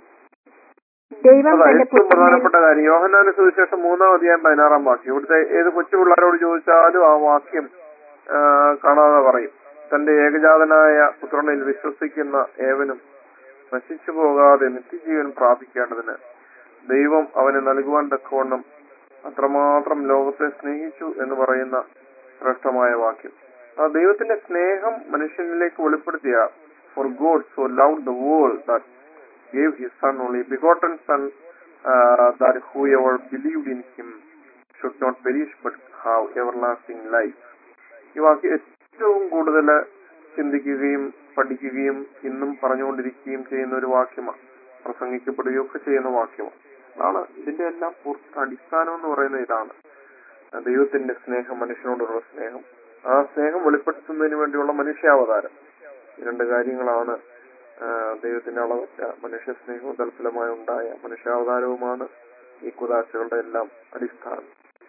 ദൈവം അതാ തന്റെ ഏറ്റവും പുത്രനെ പ്രധാനപ്പെട്ട കാര്യം യോഹന്നാന്റെ സുവിശേഷം മൂന്നാം അധ്യായം പതിനാറാം വാക്യം ഇവിടുത്തെ ഏത് കൊച്ചു പിള്ളേരോട് ചോദിച്ചാലും ആ വാക്യം ആ, കാണാതെ പറയും തന്റെ ഏകജാതനായ പുത്രനിൽ വിശ്വസിക്കുന്ന ഏവനും നശിച്ചു പോകാതെ നിത്യജീവൻ പ്രാപിക്കേണ്ടതിന് ദൈവം അവന് നൽകുവാൻ തക്കവണ്ണം അത്രമാത്രം ലോകത്തെ സ്നേഹിച്ചു എന്ന് പറയുന്ന ശ്രേഷ്ഠമായ വാക്യം ആ ദൈവത്തിന്റെ സ്നേഹം മനുഷ്യനിലേക്ക് വെളിപ്പെടുത്തിയ for God so love the world that gave his son only begotten son uh, that whoever believed in him should not perish but have everlasting life ഈ വാക്യം ഏറ്റവും കൂടുതൽ ചിന്തിക്കുകയും പഠിക്കുകയും ഇന്നും പറഞ്ഞുകൊണ്ടിരിക്കുകയും ചെയ്യുന്ന ഒരു വാക്യമാണ് പ്രസംഗിക്കപ്പെടുകയൊക്കെ ചെയ്യുന്ന വാക്യമാണ് അതാണ് ഇതിന്റെ എല്ലാം പൂർണ്ണ അടിസ്ഥാനം എന്ന് പറയുന്നത് ഇതാണ് ദൈവത്തിന്റെ സ്നേഹം മനുഷ്യനോടുള്ള സ്നേഹം ആ സ്നേഹം വെളിപ്പെടുത്തുന്നതിന് വേണ്ടിയുള്ള മനുഷ്യാവതാരം ഈ രണ്ട് കാര്യങ്ങളാണ് ആ, ദൈവത്തിന്റെ അളവറ്റ മനുഷ്യ സ്നേഹവും തൽഫലമായി ഉണ്ടായ മനുഷ്യാവതാരവുമാണ് ഈ കുതാശകളുടെ എല്ലാം അടിസ്ഥാനം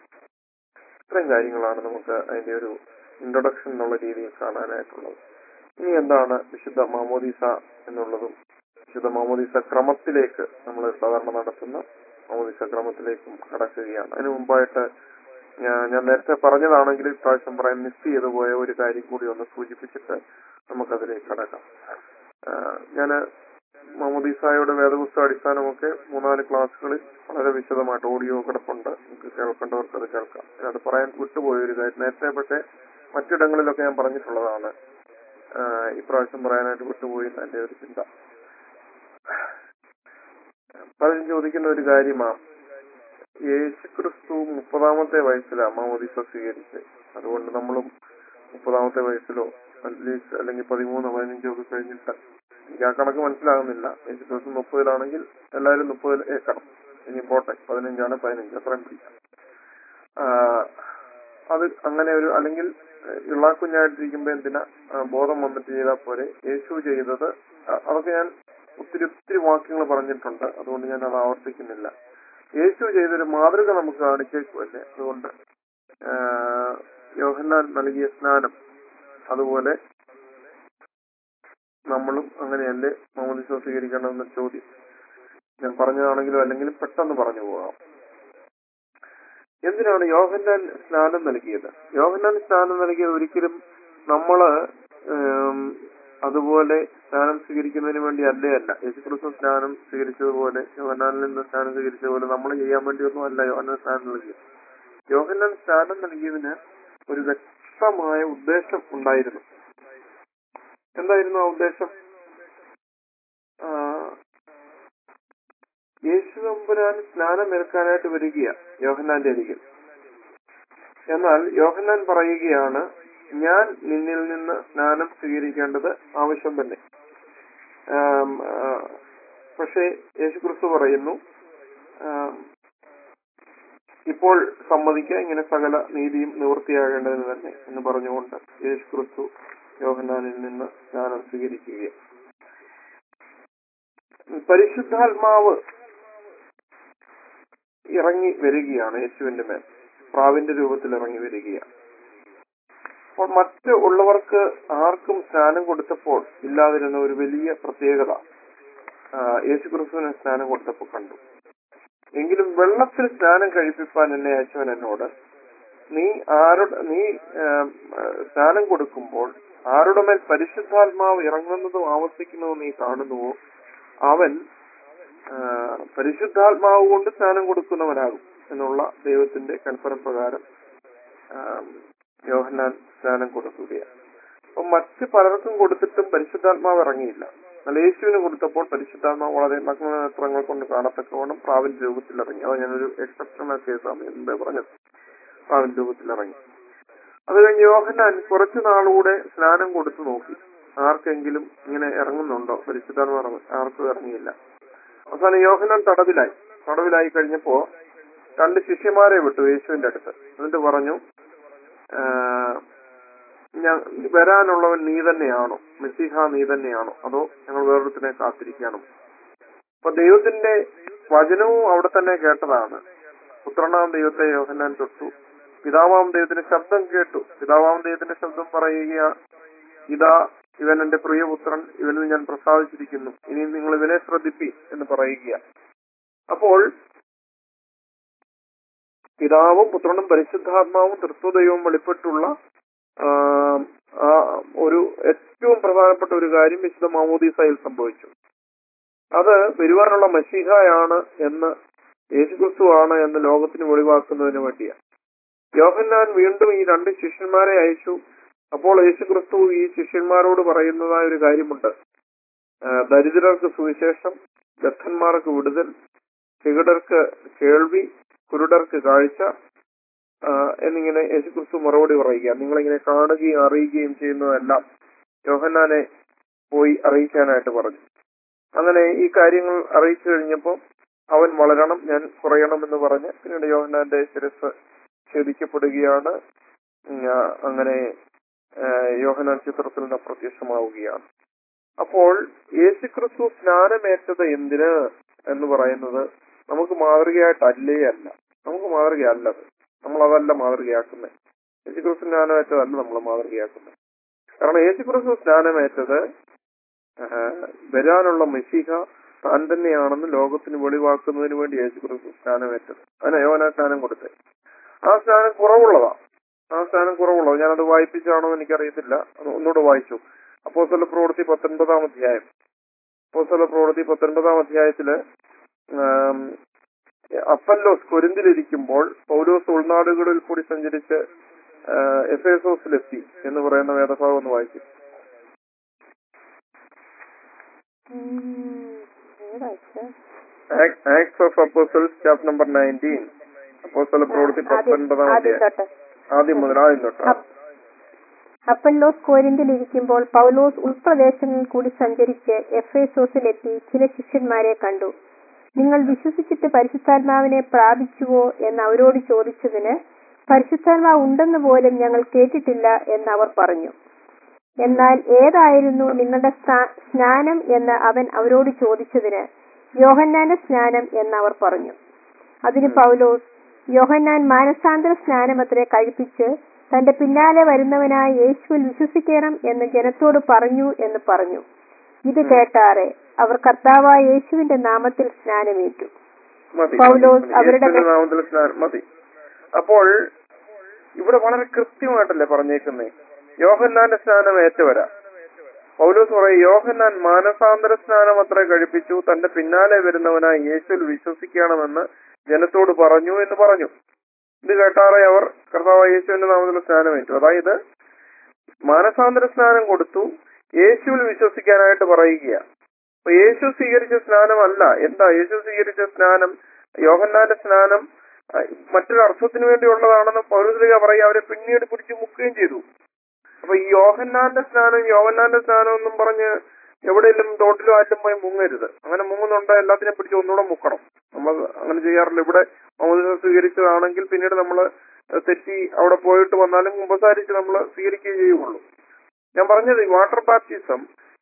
ഇത്രയും കാര്യങ്ങളാണ് നമുക്ക് അതിന്റെ ഒരു ഇൻട്രൊഡക്ഷൻ എന്നുള്ള രീതിയിൽ കാണാനായിട്ടുള്ളത് ഇനി എന്താണ് വിശുദ്ധ മാമോദീസ എന്നുള്ളതും വിശുദ്ധ മാമോദീസ ക്രമത്തിലേക്ക് നമ്മൾ സാധാരണ നടത്തുന്ന മാമോദീസ ക്രമത്തിലേക്കും കടക്കുകയാണ് അതിനു മുമ്പായിട്ട് ഞാൻ ഞാൻ നേരത്തെ പറഞ്ഞതാണെങ്കിൽ ഇപ്രാവശ്യം പറയാൻ മിസ് ചെയ്തു പോയ ഒരു കാര്യം കൂടി ഒന്ന് സൂചിപ്പിച്ചിട്ട് നമുക്കതിലേക്ക് കടക്കാം ഞാൻ മമദീസായുടെ വേദപുസ്തക അടിസ്ഥാനമൊക്കെ മൂന്നാല് ക്ലാസ്സുകളിൽ വളരെ വിശദമായിട്ട് ഓഡിയോ കിടപ്പുണ്ട് നിങ്ങൾക്ക് കേൾക്കേണ്ടവർക്ക് അത് കേൾക്കാം അത് പറയാൻ വിട്ടുപോയ ഒരു കാര്യം നേരത്തെ പക്ഷേ മറ്റിടങ്ങളിലൊക്കെ ഞാൻ പറഞ്ഞിട്ടുള്ളതാണ് ആഹ് ഇപ്രാവശ്യം പറയാനായിട്ട് വിട്ടുപോയി എന്ന് എന്റെ ഒരു ചിന്ത പലരും ചോദിക്കുന്ന ഒരു കാര്യമാണ് യേശുക്രിസ്തു മുപ്പതാമത്തെ വയസ്സിലാണ് മാമോദീസ സ്വീകരിച്ച് അതുകൊണ്ട് നമ്മളും മുപ്പതാമത്തെ വയസ്സിലോ അറ്റ്ലീസ്റ്റ് അല്ലെങ്കിൽ പതിമൂന്ന് പതിനഞ്ചോ ഒക്കെ കഴിഞ്ഞിട്ട് എനിക്ക് ആ കണക്ക് മനസ്സിലാകുന്നില്ല യേശുക്രിസ്തു മുപ്പതിലാണെങ്കിൽ എല്ലാവരും മുപ്പതിൽ ഏക്കണം ഇനി പോട്ടെ പതിനഞ്ചാണ് പതിനഞ്ച് അത്രയും പിടിക്കാം ആഹ് അത് അങ്ങനെ ഒരു അല്ലെങ്കിൽ ഇളാ കുഞ്ഞായിട്ടിരിക്കുമ്പോ എന്തിനാ ആ, ബോധം വന്നിട്ട് ചെയ്താൽ പോരെ യേശു ചെയ്തത് അ- അതൊക്കെ ഞാൻ ഒത്തിരി ഒത്തിരി വാക്യങ്ങൾ പറഞ്ഞിട്ടുണ്ട് അതുകൊണ്ട് ഞാൻ അത് ആവർത്തിക്കുന്നില്ല യേശു ചെയ്തൊരു മാതൃക നമുക്ക് കാണിച്ചേക്കുമല്ലേ അതുകൊണ്ട് ആ, യോഹന്നാൻ നൽകിയ സ്നാനം അതുപോലെ നമ്മളും അങ്ങനെയല്ലേ മാമോദിസ സ്വീകരിക്കണമെന്ന ചോദ്യം ഞാൻ പറഞ്ഞതാണെങ്കിലും അല്ലെങ്കിൽ പെട്ടെന്ന് പറഞ്ഞു പോകാം എന്തിനാണ് യോഹന്നാൻ സ്നാനം നൽകിയത് യോഹന്നാൻ സ്നാനം നൽകിയത് ഒരിക്കലും നമ്മള് ഉം, അതുപോലെ സ്നാനം സ്വീകരിക്കുന്നതിന് വേണ്ടി അല്ലേ അല്ല യേശുക്രിസ്തു സ്നാനം സ്വീകരിച്ചതുപോലെ യോഹന്നാനിൽ നിന്ന് സ്നാനം സ്വീകരിച്ചതുപോലെ നമ്മൾ ചെയ്യാൻ വേണ്ടിയൊന്നും അല്ല യോഹന്നാൻ സ്നാനം നൽകിയത് യോഹന്നാൻ സ്നാനം നൽകിയതിന് ഒരു വ്യക്തമായ ഉദ്ദേശം ഉണ്ടായിരുന്നു എന്തായിരുന്നു ആ ഉദ്ദേശം ആ, യേശു തമ്പുരാൻ സ്നാനം ഏൽക്കാനായിട്ട് വരികയാ യോഹന്നാന്റെ അരികിൽ എന്നാൽ യോഹന്നാൻ പറയുകയാണ് ഞാൻ നിന്നിൽ നിന്ന് സ്നാനം സ്വീകരിക്കേണ്ടത് ആവശ്യം തന്നെ ആം, ആ, പക്ഷേ യേശുക്രിസ്തു പറയുന്നു ആം, ഇപ്പോൾ സമ്മതിക്കുക ഇങ്ങനെ സകല നീതിയും നിവൃത്തിയാകേണ്ടതിന് തന്നെ എന്ന് പറഞ്ഞുകൊണ്ട് യേശുക്രിസ്തു യോഹന്നാനിൽ നിന്ന് സ്നാനം സ്വീകരിക്കുകയാണ് പരിശുദ്ധാത്മാവ് ഇറങ്ങി വരികയാണ് യേശുവിന്റെ മേൽ പ്രാവിന്റെ രൂപത്തിൽ ഇറങ്ങി വരികയാണ് അപ്പോൾ മറ്റ് ഉള്ളവർക്ക് ആർക്കും സ്നാനം കൊടുത്തപ്പോൾ ഇല്ലാതിരുന്ന ഒരു വലിയ പ്രത്യേകത ആ, യേശുക്രിസ്തുവിന് സ്നാനം കൊടുത്തപ്പോൾ കണ്ടു എങ്കിലും വെള്ളത്തിൽ സ്നാനം കഴിപ്പിക്കാൻ എന്നെ അയച്ചവൻ എന്നോട് നീ ആരുടെ നീ ആം, ആ, സ്നാനം കൊടുക്കുമ്പോൾ ആരുടെ മേൽ പരിശുദ്ധാത്മാവ് ഇറങ്ങുന്നതും ആവർത്തിക്കുന്നതും നീ കാണുന്നുവോ അവൻ ആ, പരിശുദ്ധാത്മാവ് കൊണ്ട് സ്നാനം കൊടുക്കുന്നവനാകും എന്നുള്ള ദൈവത്തിന്റെ കൽപ്പന പ്രകാരം ആം, യോഹന്നാൻ സ്നാനം കൊടുക്കുകയാണ് അപ്പൊ മറ്റ് പലർക്കും കൊടുത്തിട്ടും പരിശുദ്ധാത്മാവ് ഇറങ്ങിയില്ല എന്നാൽ യേശുവിന് കൊടുത്തപ്പോൾ പരിശുദ്ധാത്മാവ് വളരെ നഗ്നനേത്രങ്ങൾ കൊണ്ട് കാണത്തക്കവണ്ണം പ്രാവിന്റെ രൂപത്തിൽ ഇറങ്ങി അത് ഞാനൊരു എക്സെപ്ഷണൽ കേസാണ് മുമ്പേ പറഞ്ഞത് പ്രാവിന്റെ രൂപത്തിൽ ഇറങ്ങി അത് കഴിഞ്ഞ് യോഹന്നാൻ കുറച്ചു നാളുകൂടെ സ്നാനം കൊടുത്തു നോക്കി ആർക്കെങ്കിലും ഇങ്ങനെ ഇറങ്ങുന്നുണ്ടോ പരിശുദ്ധാത്മ ഇറങ്ങും ആർക്കും ഇറങ്ങിയില്ല അവസാനം യോഹന്നാൻ തടവിലായി തടവിലായി കഴിഞ്ഞപ്പോ രണ്ട് ശിഷ്യന്മാരെ വിട്ടു യേശുവിന്റെ അടുത്ത് എന്നിട്ട് പറഞ്ഞു "ആ, ഞാൻ വരാനുള്ളവൻ നീ തന്നെയാണോ മെസ്സിഹ നീ തന്നെയാണോ അതോ ഞങ്ങൾ വേറൊരുത്തിനെ കാത്തിരിക്കണം അപ്പൊ ദൈവത്തിന്റെ വചനവും അവിടെ തന്നെ കേട്ടതാണ് പുത്രനാം ദൈവത്തെ യോഹന്നാൻ തൊട്ടു പിതാവാം ദൈവത്തിന്റെ ശബ്ദം കേട്ടു പിതാവാം ദൈവത്തിന്റെ ശബ്ദം പറയുക ഇതാ ഇവൻ എന്റെ പ്രിയപുത്രൻ ഇവനിൽ ഞാൻ പ്രസാദിച്ചിരിക്കുന്നു ഇനി നിങ്ങൾ ഇവനെ ശ്രദ്ധിപ്പി എന്ന് പറയുക അപ്പോൾ പിതാവും പുത്രനും പരിശുദ്ധാത്മാവും തൃത്വദൈവവും വെളിപ്പെട്ടുള്ള ആ, ആ ഒരു ഏറ്റവും പ്രധാനപ്പെട്ട ഒരു കാര്യം വിശുദ്ധ മാമോദീസയിൽ സംഭവിച്ചു അത് വരുവാനുള്ള മഷിഹയാണ് എന്ന് യേശുക്രിസ്തു ആണ് എന്ന് ലോകത്തിന് വെളിവാക്കുന്നതിന് വേണ്ടിയാണ് യോഹന്നാൻ വീണ്ടും ഈ രണ്ട് ശിഷ്യന്മാരെ അയച്ചു അപ്പോൾ യേശുക്രിസ്തു ഈ ശിഷ്യന്മാരോട് പറയുന്നതായ ഒരു കാര്യമുണ്ട് ആ, ദരിദ്രർക്ക് സുവിശേഷം ബദ്ധന്മാർക്ക് വിടുതൽ ചെകിടർക്ക് കേൾവി കുരുടർക്ക് കാഴ്ച ആ, എന്നിങ്ങനെ യേശുക്രിസ്തു മറുപടി പറയുക നിങ്ങളിങ്ങനെ കാണുകയും അറിയുകയും ചെയ്യുന്നതെല്ലാം യോഹന്നാനെ പോയി അറിയിക്കാനായിട്ട് പറഞ്ഞു അങ്ങനെ ഈ കാര്യങ്ങൾ അറിയിച്ചു കഴിഞ്ഞപ്പോൾ അവൻ വളരണം ഞാൻ കുറയണം എന്ന് പറഞ്ഞ് പിന്നീട് യോഹന്നാന്റെ ശിരസ് ഛേദിക്കപ്പെടുകയാണ് ഉം, ആ, അങ്ങനെ ആ, യോഹന്നാൻ ചിത്രത്തിൽ നിന്ന് അപ്രത്യക്ഷമാവുകയാണ് അപ്പോൾ യേശുക്രിസ്തു സ്നാനമേറ്റത് എന്തിന് എന്ന് പറയുന്നത് നമുക്ക് മാതൃകയായിട്ടല്ലേ അല്ല നമുക്ക് മാതൃകയല്ലത് നമ്മൾ അതല്ല മാതൃകയാക്കുന്നത് യേശുക്രിസ്തു സ്നാനമേറ്റതല്ല നമ്മൾ മാതൃകയാക്കുന്നത് കാരണം യേശുക്രിസ്തു സ്നാനമേറ്റത് ആ, വരാനുള്ള മെസ്സിഹ താൻ തന്നെയാണെന്ന് ലോകത്തിന് വെളിവാക്കുന്നതിന് വേണ്ടി യേശുക്രിസ്തു സ്നാനമേറ്റത് അതിന് യോന സ്നാനം കൊടുത്തത് ആ സ്നാനം കുറവുള്ളതാ ആ സ്നാനം കുറവുള്ളത് ഞാനത് വായിപ്പിച്ചാണോ എന്ന് എനിക്കറിയത്തില്ല അത് ഒന്നുകൂടെ വായിച്ചു അപ്പോസ്തല പ്രവൃത്തി പത്തൊൻപതാം അധ്യായം അപ്പോസ്തല പ്രവൃത്തി പത്തൊൻപതാം അധ്യായത്തില് ആം, അപ്പല്ലോസ് കൊരിന്തിലിരിക്കുമ്പോൾ പൗലോസ് ഉൾനാടുകളിൽ കൂടി സഞ്ചരിച്ച് ആ, എഫേസോസിലെത്തി എന്ന് പറയുന്ന വേദഭാഗം ഒന്ന് വായിച്ചു ഉം, ഏതാ അച്ഛാ? Acts of Apostles chapter number nineteen അപ്പോസ്തല പ്രവൃത്തി ആദ്യം പത്തൊൻപതാം ആദ്യം അധ്യായം തൊട്ട് ആദ്യം മുതൽ ആദ്യം തൊട്ട് അപ്പ്- അപ്പല്ലോസ് കോരിന്തിലിരിക്കുമ്പോൾ പൗലോസ് ഉൾപ്രദേശങ്ങളിൽ കൂടി സഞ്ചരിച്ച് എഫേസോസിലെത്തി ചില ശിഷ്യന്മാരെ കണ്ടു നിങ്ങൾ വിശ്വസിച്ചിട്ട് പരിശുദ്ധാത്മാവിനെ പ്രാപിച്ചുവോ എന്ന് അവരോട് ചോദിച്ചതിന് പരിശുദ്ധാത്മാവ് ഉണ്ടെന്ന് പോലും ഞങ്ങൾ കേട്ടിട്ടില്ല എന്ന് അവർ പറഞ്ഞു എന്നാൽ ഏതായിരുന്നു നിങ്ങളുടെ സ്നാ- സ്നാനം എന്ന് അവൻ അവരോട് ചോദിച്ചതിന് യോഹന്നാന്റെ സ്നാനം എന്ന് അവർ പറഞ്ഞു അതിന് പൗലോസ് യോഹന്നാൻ മാനസാന്തര സ്നാനമത്രേ കഴിപ്പിച്ച് തന്റെ പിന്നാലെ വരുന്നവനായ യേശുവിൽ വിശ്വസിക്കണം എന്ന് ജനത്തോട് പറഞ്ഞു എന്ന് പറഞ്ഞു ഇത് കേട്ടാറെ അവർ കർത്താവായ യേശുവിന്റെ നാമത്തിൽ സ്നാനമേറ്റു മതി പൗലോസ് മതി. അവരുടെ യേശുവിന്റെ നാമത്തിൽ സ്നാനം മതി അപ്പോൾ ഇവിടെ വളരെ കൃത്യമായിട്ടല്ലേ പറഞ്ഞേക്കുന്നേ യോഹന്നാന്റെ സ്നാനം ഏറ്റവരാ പൗലോസ് പറയും യോഹന്നാൻ മാനസാന്തര സ്നാനം അത്ര കഴിപ്പിച്ചു തന്റെ പിന്നാലെ വരുന്നവനായി യേശുവിൽ വിശ്വസിക്കണമെന്ന് ജനത്തോട് പറഞ്ഞു എന്ന് പറഞ്ഞു ഇത് കേട്ടാറെ അവർ കർത്താവ് യേശുവിന്റെ നാമത്തിൽ സ്നാനമേറ്റു അതായത് മാനസാന്തര സ്നാനം കൊടുത്തു യേശുവിൽ വിശ്വസിക്കാനായിട്ട് പറയുക അപ്പൊ യേശു സ്വീകരിച്ച സ്നാനമല്ല എന്താ യേശു സ്വീകരിച്ച സ്നാനം യോഹന്നാന്റെ സ്നാനം ആ, മറ്റൊരു അർത്ഥത്തിന് വേണ്ടിയുള്ളതാണെന്ന് പൗരസ്ലിക പറയുക അവരെ പിന്നീട് പിടിച്ചു മുക്കുകയും ചെയ്തു അപ്പൊ ഈ യോഹന്നാന്റെ സ്നാനം യോഹന്നാന്റെ സ്നാനം എന്നും പറഞ്ഞ് എവിടെയെങ്കിലും തോട്ടിലും ആറ്റും പോയി മുങ്ങരുത് അങ്ങനെ മുങ്ങുന്നുണ്ട് എല്ലാത്തിനെയും പിടിച്ച് ഒന്നുകൂടെ മുക്കണം നമ്മൾ അങ്ങനെ ചെയ്യാറില്ല ഇവിടെ മൗലിക സ്വീകരിച്ചതാണെങ്കിൽ പിന്നീട് നമ്മൾ തെറ്റി അവിടെ പോയിട്ട് വന്നാലും മുമ്പസാരിച്ച് നമ്മൾ സ്വീകരിക്കുകയും ചെയ്യുള്ളൂ ഞാൻ പറഞ്ഞത് ഈ വാട്ടർ ബാപ്റ്റിസം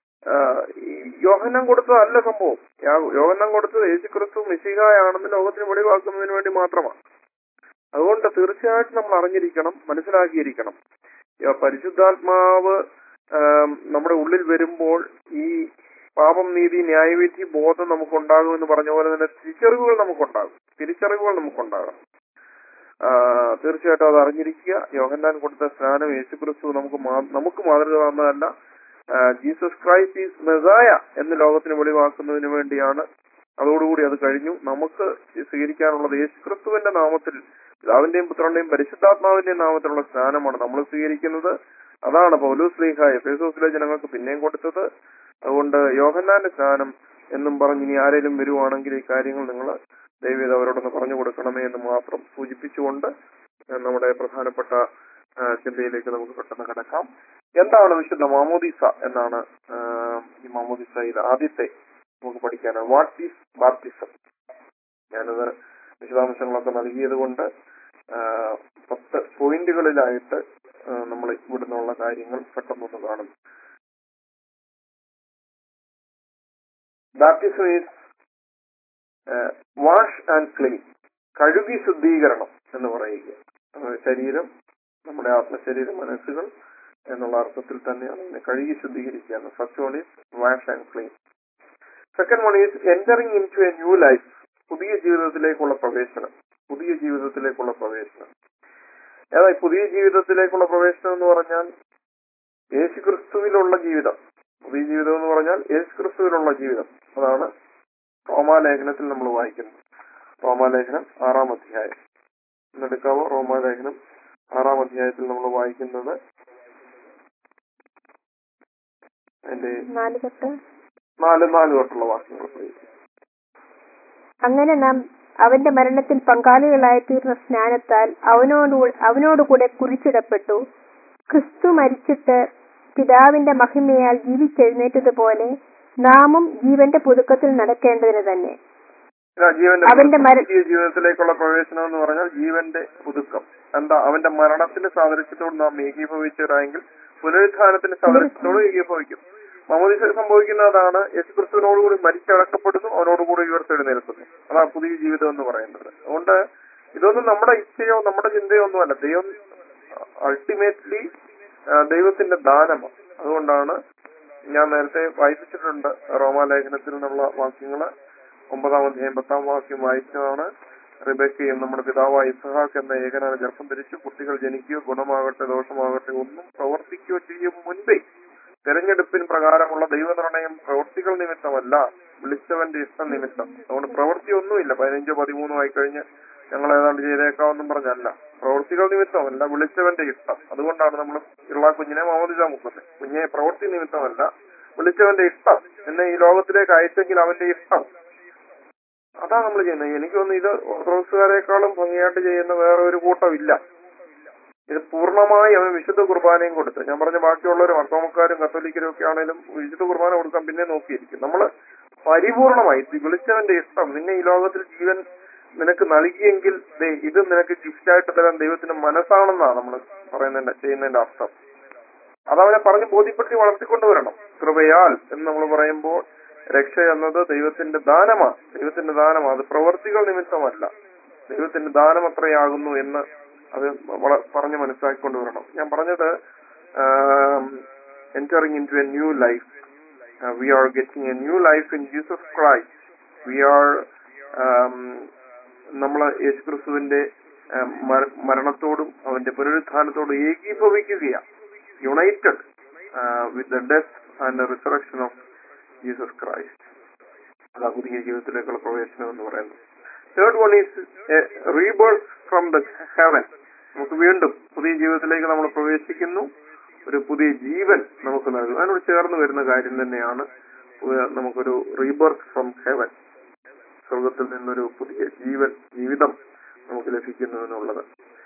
ഈ യോഹന്നം കൊടുത്തതല്ല സംഭവം യാ- യോഹന്നം കൊടുത്തത് യേശു ക്രിസ്തു മിശിഹായാണെന്ന് ലോകത്തിന് വെളിവാക്കുന്നതിന് വേണ്ടി മാത്രമാണ് അതുകൊണ്ട് തീർച്ചയായിട്ടും നമ്മൾ അറിഞ്ഞിരിക്കണം മനസ്സിലാക്കിയിരിക്കണം യ- പരിശുദ്ധാത്മാവ് ആം, നമ്മുടെ ഉള്ളിൽ വരുമ്പോൾ ഈ പാപം നീതി ന്യായവിധി ബോധം നമുക്കുണ്ടാകുമെന്ന് പറഞ്ഞ പോലെ തന്നെ തിരിച്ചറിവുകൾ നമുക്കുണ്ടാകും തിരിച്ചറിവുകൾ നമുക്കുണ്ടാകും ആ, തീർച്ചയായിട്ടും അത് അറിഞ്ഞിരിക്കുക യോഹന്നാൻ കൊടുത്ത സ്നാനം യേശുക്രിസ്തു നമുക്ക് മാ- നമുക്ക് മാതൃക തന്നതല്ല ആ, ജീസസ് ക്രൈസ്റ്റ് ഈസ് മെസായ എന്ന് ലോകത്തിന് വെളിവാക്കുന്നതിന് വേണ്ടിയാണ് അതോടുകൂടി അത് കഴിഞ്ഞു നമുക്ക് സ്വീകരിക്കാനുള്ളത് യേശുക്രിസ്തുവിന്റെ നാമത്തിൽ പിതാവിന്റെയും പുത്രന്റെയും പരിശുദ്ധാത്മാവിന്റെയും നാമത്തിലുള്ള സ്നാനമാണ് നമ്മൾ സ്വീകരിക്കുന്നത് അതാണ് പൗലോസ് ലീഹ എഫേസോസിലെ ജനങ്ങൾക്ക് പിന്നെയും കൊടുത്തത് അതുകൊണ്ട് യോഹന്നാന്റെ സ്നാനം എന്നും പറഞ്ഞ് ഇനി ആരെങ്കിലും വരുവാണെങ്കിൽ ഈ കാര്യങ്ങൾ നിങ്ങൾ ദൈവീത് അവരോടൊന്ന് പറഞ്ഞു കൊടുക്കണമേ എന്ന് മാത്രം സൂചിപ്പിച്ചുകൊണ്ട് ഏഹ് നമ്മുടെ പ്രധാനപ്പെട്ട ഏഹ് ചിന്തയിലേക്ക് നമുക്ക് പെട്ടെന്ന് കിടക്കാം എന്താണ് വിശുദ്ധ മാമോദിസ എന്നാണ് ഏഹ് ഈ മാമോദിസയിൽ ആദ്യത്തെ നമുക്ക് പഠിക്കാനാണ് വാട്ട് ഈസ് ബാപ്റ്റിസം ഞാനത് വിശദാംശങ്ങളൊക്കെ നൽകിയത് കൊണ്ട് ആഹ് പത്ത് പോയിന്റുകളിലായിട്ട് നമ്മൾ ഇവിടുന്നുള്ള കാര്യങ്ങൾ പെട്ടെന്നൊന്ന് കാണുന്നു baptism is wash and clean കഴുകി ശുദ്ധീകരണം എന്ന് പറയുക അതായത് ശരീരം നമ്മുടെ ആത്മശരീരം മനസ്സുകൾ എന്നുള്ള അർത്ഥത്തിൽ തന്നെയാണ് ഇതിനെ കഴുകി ശുദ്ധീകരിക്കുക first one is wash and clean second one is entering into a new life പുതിയ ജീവിതത്തിലേക്കുള്ള പ്രവേശനം പുതിയ ജീവിതത്തിലേക്കുള്ള പ്രവേശനം ഏതാ ഈ പുതിയ ജീവിതത്തിലേക്കുള്ള പ്രവേശനം എന്ന് പറഞ്ഞാൽ യേശു ക്രിസ്തുവിലുള്ള ജീവിതം പുതിയ ജീവിതം എന്ന് പറഞ്ഞാൽ യേശു ക്രിസ്തുവിലുള്ള ജീവിതം അതാണ് റോമാലേഖനത്തിൽ നമ്മൾ വായിക്കുന്നത് റോമാലേഖനം ആറാം അധ്യായം എന്നെടുക്കാവോ റോമാലേഖനം ആറാം അധ്യായത്തിൽ നമ്മൾ വായിക്കുന്നത് അതിന്റെ നാല് തൊട്ട് നാല് നാല് തൊട്ടുള്ള വാക്യങ്ങൾ പ്രയോഗിക്കും അങ്ങനെ നാം അവന്റെ മരണത്തിൽ പങ്കാളികളായി തീർന്ന സ്നാനത്താൽ അവനോട് അവനോടുകൂടെ കുറിച്ചിടപ്പെട്ടു ക്രിസ്തു മരിച്ചിട്ട് പിതാവിന്റെ മഹിമയാൽ ജീവിച്ചെഴുന്നേറ്റതുപോലെ നാമും ജീവന്റെ പുതുക്കത്തിൽ നടക്കേണ്ടതിന് തന്നെ ഇതാ ജീവന്റെ അവന്റെ പുതുക്കം. മര- പുതിയ ജീവിതത്തിലേക്കുള്ള പ്രവേശനം എന്ന് പറഞ്ഞാൽ ജീവന്റെ പുതുക്കം എന്താ അവന്റെ മരണത്തിന്റെ സാദൃശ്യത്തോട് നാം ഏകീഭവിച്ചവരായെങ്കിൽ പുനരുത്ഥാനത്തിന്റെ സാദൃശ്യത്തോട് ഏകീഭവിക്കും മമോദിസ സംഭവിക്കുന്ന അതാണ് യേശുക്രിസ്തുവിനോടുകൂടി മരിച്ചടക്കപ്പെടുന്നു അവനോടുകൂടി ഉയർത്തെഴുന്നേൽക്കുന്നു അതാണ് പുതിയ ജീവിതം എന്ന് പറയുന്നത് അതുകൊണ്ട് ഇതൊന്നും നമ്മുടെ ഇച്ഛയോ നമ്മുടെ ചിന്തയോ ഒന്നുമല്ല ദൈവം അൾട്ടിമേറ്റ്ലി ദൈവത്തിന്റെ ദാനമാണ് അതുകൊണ്ടാണ് ഞാൻ നേരത്തെ വായിപ്പിച്ചിട്ടുണ്ട് റോമാലേഖനത്തിൽ നിന്നുള്ള വാക്യങ്ങള് ഒമ്പതാം അധ്യായം പത്താം വാക്യം വായിച്ചതാണ് റിബക്കയും നമ്മുടെ പിതാവായ ഇസഹാക്ക് എന്ന ഏകനാണ് ഗർഭം ധരിച്ചു കുട്ടികൾ ജനിക്കുകയോ ഗുണമാകട്ടെ ദോഷമാകട്ടെ ഒന്നും പ്രവർത്തിക്കുകയോ ചെയ്യും മുൻപേ തെരഞ്ഞെടുപ്പിൻ പ്രകാരമുള്ള ദൈവനിർണയം പ്രവൃത്തികൾ നിമിത്തമല്ല വിളിച്ചവന്റെ ഇഷ്ടം നിമിത്തം അതുകൊണ്ട് പ്രവൃത്തി ഒന്നുമില്ല പതിനഞ്ചോ പതിമൂന്നോ ആയി കഴിഞ്ഞ് ഞങ്ങൾ ഏതാണ്ട് ചെയ്തേക്കാവെന്നും പറഞ്ഞല്ല പ്രവൃത്തികൾ നിമിത്തമല്ല വിളിച്ചവന്റെ ഇഷ്ടം അതുകൊണ്ടാണ് നമ്മൾ ഉള്ള കുഞ്ഞിനെ മാമോദിസ മുക്കുന്നത് കുഞ്ഞെ പ്രവൃത്തി നിമിത്തമല്ല വിളിച്ചവന്റെ ഇഷ്ടം എന്നെ ഈ ലോകത്തിലേക്ക് അയച്ചെങ്കിൽ അവന്റെ ഇഷ്ടം അതാ നമ്മൾ ചെയ്യുന്നത് എനിക്ക് തോന്നുന്നു ഇത് ഓർത്തഡോക്സുകാരെക്കാളും ഭംഗിയായിട്ട് ചെയ്യുന്ന വേറെ ഒരു കൂട്ടമില്ല ഇത് പൂർണ്ണമായി അവൻ വിശുദ്ധ കുർബാനയും കൊടുത്ത് ഞാൻ പറഞ്ഞ ബാക്കിയുള്ളവരും അർത്തോമക്കാരും കത്തോലിക്കരും ഒക്കെ ആണെങ്കിലും വിശുദ്ധ കുർബാന കൊടുക്കാൻ പിന്നെ നോക്കിയിരിക്കും നമ്മള് പരിപൂർണമായി ഇത് വിളിച്ചവന്റെ ഇഷ്ടം നിന്നെ ഈ ലോകത്തിൽ ജീവൻ നിനക്ക് നൽകിയെങ്കിൽ ദേ ഇത് നിനക്ക് ഗിഫ്റ്റായിട്ട് തരാൻ ദൈവത്തിന്റെ മനസ്സാണെന്നാണ് നമ്മൾ പറയുന്നതിന്റെ ചെയ്യുന്നതിന്റെ അർത്ഥം അതവനെ പറഞ്ഞ് ബോധ്യപ്പെടുത്തി വളർത്തിക്കൊണ്ടുവരണം കൃപയാൽ എന്ന് നമ്മൾ പറയുമ്പോൾ രക്ഷ എന്നത് ദൈവത്തിന്റെ ദാനമാണ് ദൈവത്തിന്റെ ദാനമാണ് അത് പ്രവർത്തികൾ നിമിത്തമല്ല ദൈവത്തിന്റെ ദാനം അത്രയാകുന്നു എന്ന് അത് വള- പറഞ്ഞ് മനസ്സിലാക്കിക്കൊണ്ടുവരണം ഞാൻ പറഞ്ഞത് entering into a new life we are getting a new life in Jesus Christ we are നമ്മൾ യേശുക്രിസ്തുവിന്റെ um, മര- മരണത്തോടും അവന്റെ പുനരുത്ഥാനത്തോടും ഏകീഭവിക്കുകയാണ് united with the death and resurrection of Jesus Christ അതാ പുതിയ ജീവിതത്തിലേക്കുള്ള പ്രവേശനം എന്ന് പറയുന്നത് third one is rebirth from the heaven നമുക്ക് വീണ്ടും പുതിയ ജീവിതത്തിലേക്ക് നമ്മൾ പ്രവേശിക്കുന്നു ഒരു പുതിയ ജീവൻ നമുക്ക് നൽകും അതിനോട് ചേർന്ന് വരുന്ന കാര്യം തന്നെയാണ് ഉയ- നമുക്കൊരു റീബർത്ത് ഫ്രം ഹെവൻ സ്വർഗത്തിൽ നിന്നൊരു പുതിയ ജീവൻ ജീവിതം നമുക്ക് ലഭിക്കുന്നു എന്നുള്ളത്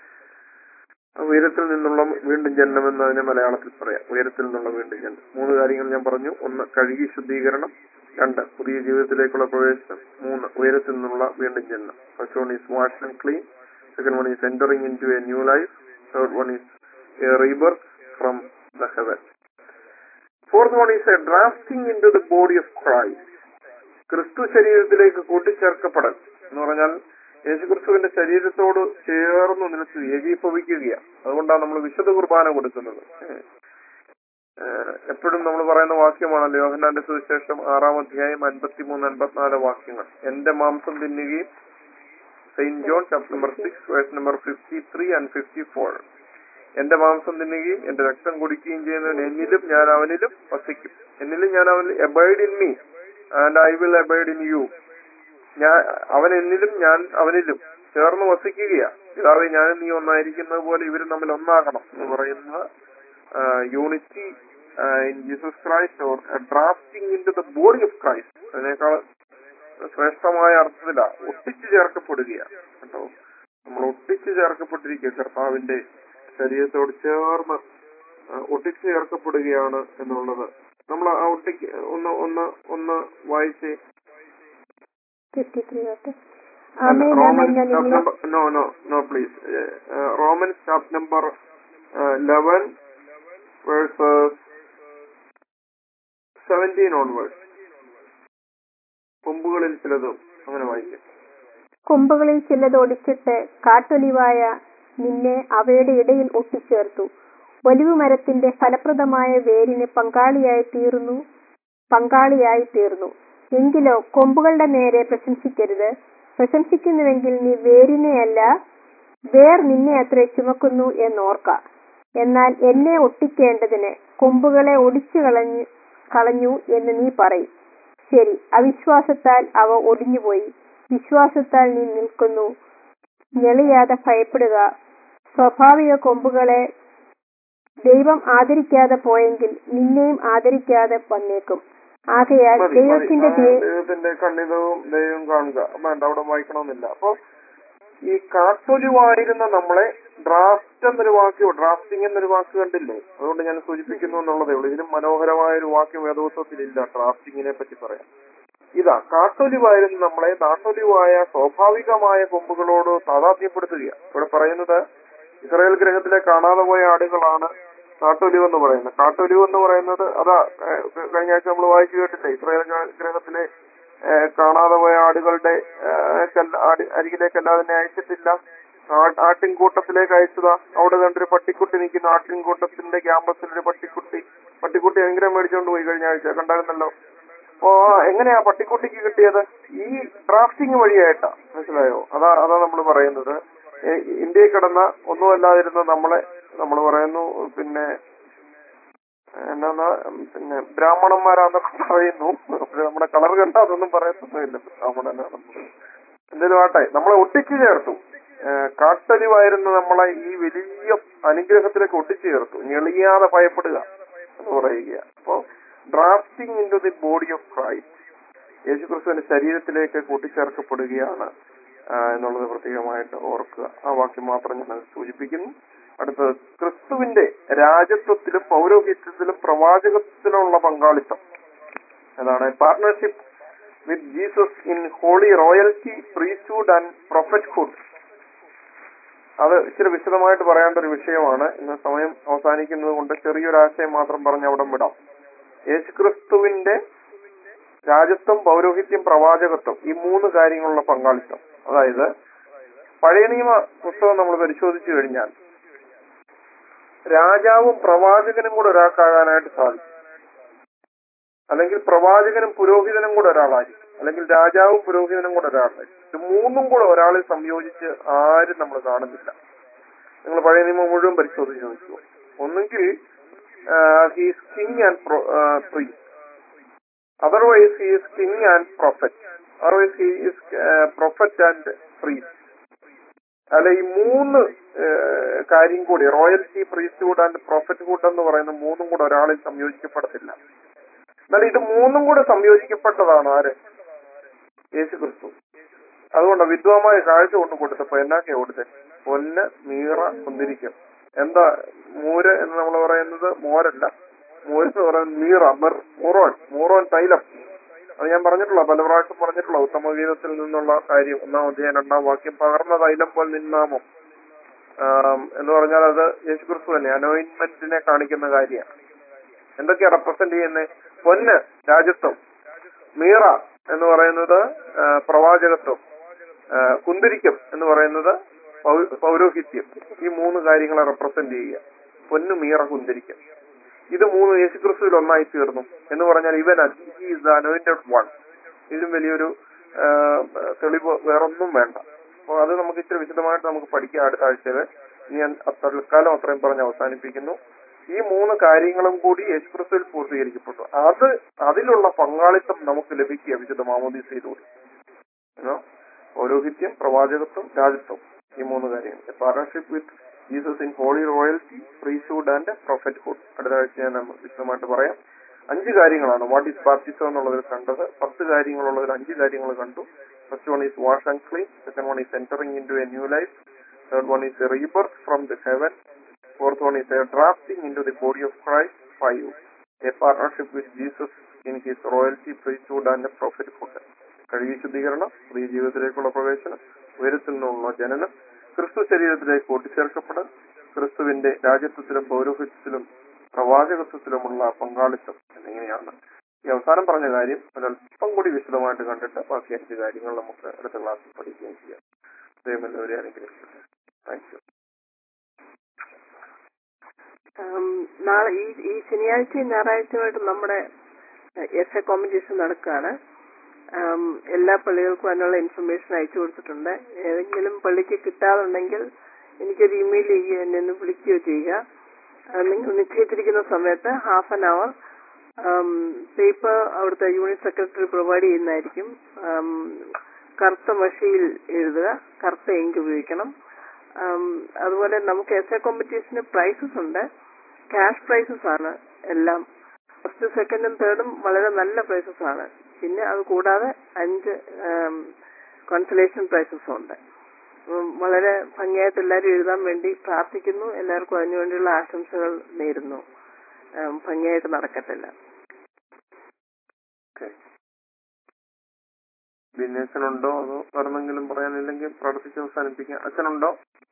ഉയരത്തിൽ നിന്നുള്ള വീണ്ടും ജന്മം എന്ന് അതിനെ മലയാളത്തിൽ പറയാം ഉയരത്തിൽ നിന്നുള്ള വീണ്ടും ജന്മം മൂന്ന് കാര്യങ്ങൾ ഞാൻ പറഞ്ഞു ഒന്ന് കഴുകി ശുദ്ധീകരണം രണ്ട് പുതിയ ജീവിതത്തിലേക്കുള്ള പ്രവേശനം മൂന്ന് ഉയരത്തിൽ നിന്നുള്ള വീണ്ടും ജന്മം first one is wash and clean second one is entering into a new life third one is a rebirth from the heaven fourth one is a drafting into the body of Christ ക്രിസ്തു ശരീരത്തിലേക്ക് കൂട്ടിച്ചേർക്കപ്പെടൽ എന്ന് പറഞ്ഞാൽ യേശുക്രിസ്തുവിന്റെ ശരീരത്തോട് ചേർന്ന് നിലച്ച് ഏകീഭവിക്കുകയാണ് അതുകൊണ്ടാണ് നമ്മൾ വിശുദ്ധ കുർബാന കൊടുക്കുന്നത് ഏഹ്. ഏഹ് എപ്പോഴും നമ്മൾ പറയുന്ന വാക്യമാണല്ലോ യോഹന്നാന്റെ സുവിശേഷം ആറാം അധ്യായം അൻപത്തിമൂന്ന് അൻപത്തിനാല് വാക്യങ്ങൾ എന്റെ മാംസം തിന്നുകയും saint John chapter number six verse number fifty three and fifty four എന്റെ മാംസം തിന്നുകയും എന്റെ രക്തം കുടിക്കുകയും ചെയ്യുന്നവൻ എന്നിലും ഞാൻ അവനിലും വസിക്കും എന്നിലും ഞാൻ അവനിൽ abide in me and I will abide in you ഞാൻ അവൻ എന്നിലും ഞാൻ അവനിലും ചേർന്ന് വസിക്കുകയാ പിതാവെ ഞാനും നീ ഒന്നായിരിക്കുന്നത് പോലെ ഇവരും തമ്മിൽ ഒന്നാകണം എന്ന് പറയുന്ന unity in Jesus Christ or drafting into the body of Christ അതിനേക്കാൾ ശ്രേഷ്ഠമായ അർത്ഥത്തിലാ ഒട്ടിച്ചു ചേർക്കപ്പെടുകയാണ് കേട്ടോ നമ്മൾ ഒട്ടിച്ചു ചേർക്കപ്പെട്ടിരിക്കുക കർത്താവിന്റെ ശരീരത്തോട് ചേർന്ന് ആ, ഒട്ടിച്ചു ചേർക്കപ്പെടുകയാണ് എന്നുള്ളത് നമ്മൾ ആ ഒട്ടിക്ക് ഒന്ന് ഒന്ന് ഒന്ന് വായിച്ചേ ഫിഫ്റ്റി ത്രീ തൊട്ട് ആമേ നാം റോമൻ എന്ന നിങ്ങളെ no no no please Roman chapter number eleven verses seventeen onwards കൊമ്പുകളിൽ ചിലതും അങ്ങനെ വായിക്കും കൊമ്പുകളിൽ ചിലത് ഒടിച്ചിട്ട് കാട്ടൊലിവായ നിന്നെ അവയുടെ ഇടയിൽ ഒട്ടിച്ചേർത്തു ഒലിവ് മരത്തിന്റെ ഫലപ്രദമായ വേരിന് പങ്കാളിയായി തീർന്നു പങ്കാളിയായി തീർന്നു എങ്കിലോ കൊമ്പുകളുടെ നേരെ പ്രശംസിക്കരുത് പ്രശംസിക്കുന്നുവെങ്കിൽ നീ വേരിനെയല്ല വേർ നിന്നെ അത്ര ചുമക്കുന്നു എന്നോർക്ക എന്നാൽ എന്നെ ഒട്ടിക്കേണ്ടതിന് കൊമ്പുകളെ ഒടിച്ചു കളഞ്ഞു കളഞ്ഞു എന്ന് നീ പറയും ശരി അവിശ്വാസത്താൽ അവ ഒടിഞ്ഞുപോയി വിശ്വാസത്താൽ നീ നിൽക്കുന്നു ഞെളിയാതെ ഭയപ്പെടുക സ്വാഭാവിക കൊമ്പുകളെ ദൈവം ആദരിക്കാതെ പോയെങ്കിൽ നിന്നെയും ആദരിക്കാതെ വന്നേക്കും ആകയാൽ മതി, മതി. ദൈവത്തിന്റെ ആ, ദേ- ദൈവത്തിന്റെ കണ്ണിതവും ദൈവം കാണുക വേണ്ട അവിടെ വായിക്കണമെന്നില്ല അപ്പൊ ഈ കാട്ടൊലിവായിരുന്ന നമ്മളെ ഡ്രാഫ്റ്റ് എന്നൊരു വാക്ക് ഡ്രാഫ്റ്റിംഗ് എന്നൊരു വാക്ക് കണ്ടില്ലേ അതുകൊണ്ട് ഞാൻ സൂചിപ്പിക്കുന്നു എന്നുള്ളതേ ഉള്ളൂ ഇതിലും മനോഹരമായ ഒരു വാക്യം വേദോത്വത്തിലില്ല ഡ്രാഫ്റ്റിങ്ങിനെ പറ്റി പറയാം ഇതാ കാട്ടൊലിവായിരുന്ന നമ്മളെ നാട്ടൊലിവായ സ്വാഭാവികമായ കൊമ്പുകളോട് താതാത്മ്യപ്പെടുത്തുകയാണ് ഇവിടെ പറയുന്നത് ഇസ്രായേൽ ഗ്രഹത്തിലെ കാണാതെ പോയ ആടുകളാണ് കാട്ടൊലിവ് എന്ന് പറയുന്നത് കാട്ടൊലിവ് എന്ന് പറയുന്നത് അതാ ഏഹ്, കഴിഞ്ഞ ആഴ്ച നമ്മൾ വായിച്ചു കേട്ടില്ലേ ഇസ്രായേൽ ഗ്ര- ഗ്രഹത്തിലെ ഏഹ്, കാണാതെ പോയ ആടുകളുടെ ഏഹ്, കല്ല- ആടി- അരികിലേക്കല്ലാതെ തന്നെ അയച്ചിട്ടില്ല ആ- ആട്ടിൻകൂട്ടത്തിലേക്ക് അയച്ചതാ അവിടെ കണ്ടൊരു പട്ടിക്കുട്ടി നിൽക്കുന്നു ആട്ടിൻകൂട്ടത്തിന്റെ ക്യാമ്പസിൽ ഒരു പട്ടിക്കുട്ടി പട്ടിക്കുട്ടി ഭയങ്കര മേടിച്ചോണ്ട് പോയി കഴിഞ്ഞ ആഴ്ച കണ്ടായിരുന്നല്ലോ അപ്പോ എങ്ങനെയാ പട്ടിക്കുട്ടിക്ക് കിട്ടിയത് ഈ ഡ്രാഫ്റ്റിംഗ് വഴിയായിട്ടാ മനസ്സിലായോ അതാ അതാ നമ്മൾ പറയുന്നത് ഏ- ഇന്ത്യയിൽ കിടന്ന ഒന്നുമല്ലാതിരുന്ന നമ്മളെ നമ്മൾ പറയുന്നു പിന്നെ എന്നാ പിന്നെ ബ്രാഹ്മണന്മാരാന്നൊക്കെ പറയുന്നു പക്ഷെ നമ്മുടെ കളർ കണ്ട അതൊന്നും പറയത്തൊന്നുമില്ല ബ്രാഹ്മണനാണെന്ന് എന്തേലും ആട്ടെ നമ്മളെ ഒട്ടിച്ചു ചേർത്തു ഏ, കാട്ടലിവായിരുന്ന നമ്മളെ ഈ വലിയ അനുഗ്രഹത്തിലേക്ക് ഒട്ടിച്ചു ചേർത്തു ഞെളിയാതെ ഭയപ്പെടുക എന്ന് പറയുക അപ്പോ drafting into the body of Christ യേശുക്രിസ്തുവിന്റെ ശരീരത്തിലേക്ക് കൂട്ടിച്ചേർക്കപ്പെടുകയാണ് ആ, എന്നുള്ളത് പ്രത്യേകമായിട്ട് ഓർക്കുക ആ വാക്യം മാത്രം ഞാൻ സൂചിപ്പിക്കുന്നു അടുത്തത് ക്രിസ്തുവിന്റെ രാജത്വത്തിലും പൗരോഹിത്യത്തിലും പ്രവാചകത്വത്തിലുള്ള പങ്കാളിത്തം അതാണ് partnership with Jesus in holy royalty priesthood and prophethood അത് ഇച്ചിരി വിശദമായിട്ട് പറയേണ്ട ഒരു വിഷയമാണ് ഇന്ന് സമയം അവസാനിക്കുന്നത് കൊണ്ട് ചെറിയൊരു ആശയം മാത്രം പറഞ്ഞ് അവിടെ വിടാം യേശുക്രിസ്തുവിന്റെ രാജത്വം പൗരോഹിത്യം പ്രവാചകത്വം ഈ മൂന്ന് കാര്യങ്ങളുള്ള പങ്കാളിത്തം അതായത് പഴയ നിയമ പുസ്തകം നമ്മൾ പരിശോധിച്ചു കഴിഞ്ഞാൽ രാജാവും പ്രവാചകനും കൂടെ ഒരാൾക്കാകാനായിട്ട് സാധിക്കും അല്ലെങ്കിൽ പ്രവാചകനും പുരോഹിതനും കൂടെ ഒരാളായിരിക്കും അല്ലെങ്കിൽ രാജാവും പുരോഹിതനും കൂടെ ഒരാളായിരിക്കും ഇത് മൂന്നും കൂടെ ഒരാളിൽ സംയോജിച്ച് ആരും നമ്മൾ കാണുന്നില്ല നിങ്ങൾ പഴയ നിയമം മുഴുവൻ പരിശോധിച്ച് നോക്കൂ ഒന്നുകിൽ he's king and priest otherwise he is king and prophet otherwise he is uh, prophet and priest അല്ല ഈ മൂന്ന് ഏഹ്, കാര്യം കൂടി റോയൽറ്റി പ്രീസ്റ്റ്ഹുഡ് ആൻഡ് പ്രോഫറ്റ്ഹുഡ് എന്ന് പറയുന്ന മൂന്നും കൂടെ ഒരാളിൽ സംയോജിക്കപ്പെടത്തില്ല എന്നാൽ ഇത് മൂന്നും കൂടെ സംയോജിക്കപ്പെട്ടതാണ് ആര് യേശു ക്രിസ്തു അതുകൊണ്ട് വിദ്വാമായ കാഴ്ച കൊണ്ട് കൊടുത്തപ്പോ എന്നാക്കിയാ കൊടുത്തത് പൊന്ന് മീറ കുന്തിരിക്കം എന്താ മൂര് എന്ന് നമ്മൾ പറയുന്നത് മോരല്ല മൂര് എന്ന് പറയുന്നത് മീറ മിർ മൂറോൻ മൂറോൻ തൈലം അത് ഞാൻ പറഞ്ഞിട്ടുള്ള പല പ്രാവശ്യം പറഞ്ഞിട്ടുള്ള ഉത്തമഗീതത്തിൽ നിന്നുള്ള കാര്യം ഒന്നാം അധ്യായം രണ്ടാം വാക്യം പകർന്ന തൈലം പോൽ നിന്നാമം ആം, എന്ന് പറഞ്ഞാൽ അത് യേശുക്രിസ്തു തന്നെ അനോയിന്റ്മെന്റിനെ കാണിക്കുന്ന കാര്യമാണ് എന്തൊക്കെയാ റെപ്രസെന്റ് ചെയ്യുന്നത് പൊന്ന് രാജ്യത്വം മീറ എന്ന് പറയുന്നത് ആ, പ്രവാചകത്വം ആ, കുന്തിരിക്കം എന്ന് പറയുന്നത് പൗ- പൗരോഹിത്യം ഈ മൂന്ന് കാര്യങ്ങളെ റെപ്രസെന്റ് ചെയ്യുക പൊന്ന് മീറ കുന്തിരിക്കം ഇത് മൂന്ന് യേശുക്രിസ്തുവിൽ ഒന്നായി തീർന്നു എന്ന് പറഞ്ഞാൽ ഇവൻ ഈസ് അനോയിന്റഡ് വൺ ഇതിലും വലിയൊരു ആ, തെളിവ് വേറൊന്നും വേണ്ട അപ്പോൾ അത് നമുക്ക് ഇച്ചിരി വിശദമായിട്ട് നമുക്ക് പഠിക്കാം അടുത്ത ആഴ്ചയിൽ ഇനി ഞാൻ തൽക്കാലം അത്രയും പറഞ്ഞ് അവസാനിപ്പിക്കുന്നു ഈ മൂന്ന് കാര്യങ്ങളും കൂടി യേശുക്രിസ്തുവിൽ പൂർത്തീകരിക്കപ്പെട്ടു അത് അതിലുള്ള പങ്കാളിത്തം നമുക്ക് ലഭിക്കുക വിശുദ്ധ മാമോദീസയിലൂടെ You know? പൗരോഹിത്യം പ്രവാചകത്വം രാജത്വം ഈ മൂന്ന് കാര്യങ്ങൾ partnership with Jesus in holy royalty priesthood and prophethood അടുത്ത ആഴ്ച ഞാൻ നമ്മ- വിശദമായിട്ട് പറയാം അഞ്ച് കാര്യങ്ങളാണ് വാട്ട് ഈസ് ബാപ്റ്റിസം എന്നുള്ളതിൽ കണ്ടത് പത്ത് കാര്യങ്ങളുള്ളതിൽ അഞ്ച് കാര്യങ്ങൾ കണ്ടു first one is wash and clean second one is entering into a new life third one is a rebirth from the heaven fourth one is a drafting into the body of Christ five a partnership with Jesus in his royalty priesthood and prophethood കഴിവ് ശുദ്ധീകരണം സ്ത്രീ ജീവിതത്തിലേക്കുള്ള പ്രവേശനം ഉയരത്തിൽ നിന്നുള്ള ജനനം ക്രിസ്തു ശരീരത്തിലേക്ക് കൂട്ടിച്ചേർക്കപ്പെടൽ ക്രിസ്തുവിന്റെ രാജ്യത്വത്തിലും പൗരോഹിത്യത്തിലും പ്രവാചകത്വത്തിലുമുള്ള പങ്കാളിത്തം എന്നിങ്ങനെയാണ് ഈ അവസാനം പറഞ്ഞ കാര്യം ഒരല്പം കൂടി വിശദമായിട്ട് കണ്ടിട്ട് ബാക്കി അഞ്ച് കാര്യങ്ങൾ നമുക്ക് അടുത്ത ക്ലാസ്സിൽ പഠിക്കുകയും ചെയ്യാം ദൈവം എല്ലാവരെയും അനുഗ്രഹിക്കട്ടെ താങ്ക് യു ആം, നാളെ ഈ ഈ ശനിയാഴ്ചയും ഞായറാഴ്ചയുമായിട്ട് നമ്മുടെ എസ് എ കോമ്പറ്റീഷൻ നടക്കുകയാണ് ആം, എല്ലാ പള്ളികൾക്കും അതിനുള്ള ഇൻഫർമേഷൻ അയച്ചു കൊടുത്തിട്ടുണ്ട് ഏതെങ്കിലും പള്ളിക്ക് കിട്ടാതുണ്ടെങ്കിൽ എനിക്കൊരു ഇമെയിൽ ചെയ്യുകയോ എന്നെ ഒന്ന് വിളിക്കുകയോ ചെയ്യുക ആ, നിങ്ങൾ നിശ്ചയിച്ചിരിക്കുന്ന സമയത്ത് ഹാഫ് ആൻ അവർ പേപ്പർ അവിടുത്തെ യൂണിറ്റ് സെക്രട്ടറി പ്രൊവൈഡ് ചെയ്യുന്നതായിരിക്കും ആം, കറുത്ത മഷിയിൽ എഴുതുക കറുത്ത ഇങ്ക് ഉപയോഗിക്കണം ആം, അതുപോലെ നമുക്ക് എസ് എ കോമ്പറ്റീഷന് പ്രൈസസ് ഉണ്ട് ക്യാഷ് പ്രൈസസ് ആണ് എല്ലാം ഫസ്റ്റ് സെക്കൻഡും തേർഡും വളരെ നല്ല പ്രൈസസ് ആണ് പിന്നെ അത് കൂടാതെ അഞ്ച് കോൺസലേഷൻ പ്രൈസസും ഉണ്ട് ഉം, വളരെ ഭംഗിയായിട്ട് എല്ലാവരും എഴുതാൻ വേണ്ടി പ്രാർത്ഥിക്കുന്നു എല്ലാവർക്കും അതിനുവേണ്ടിയുള്ള ആശംസകൾ നേരുന്നു ഉം, ഭംഗിയായിട്ട് നടക്കത്തില്ല ഓക്കെ പിന്നെ അച്ഛനുണ്ടോ അതോ വേറെന്തെങ്കിലും പറയാനില്ലെങ്കിൽ പ്രാർത്ഥിച്ച് അവസാനിപ്പിക്കാം അച്ഛനുണ്ടോ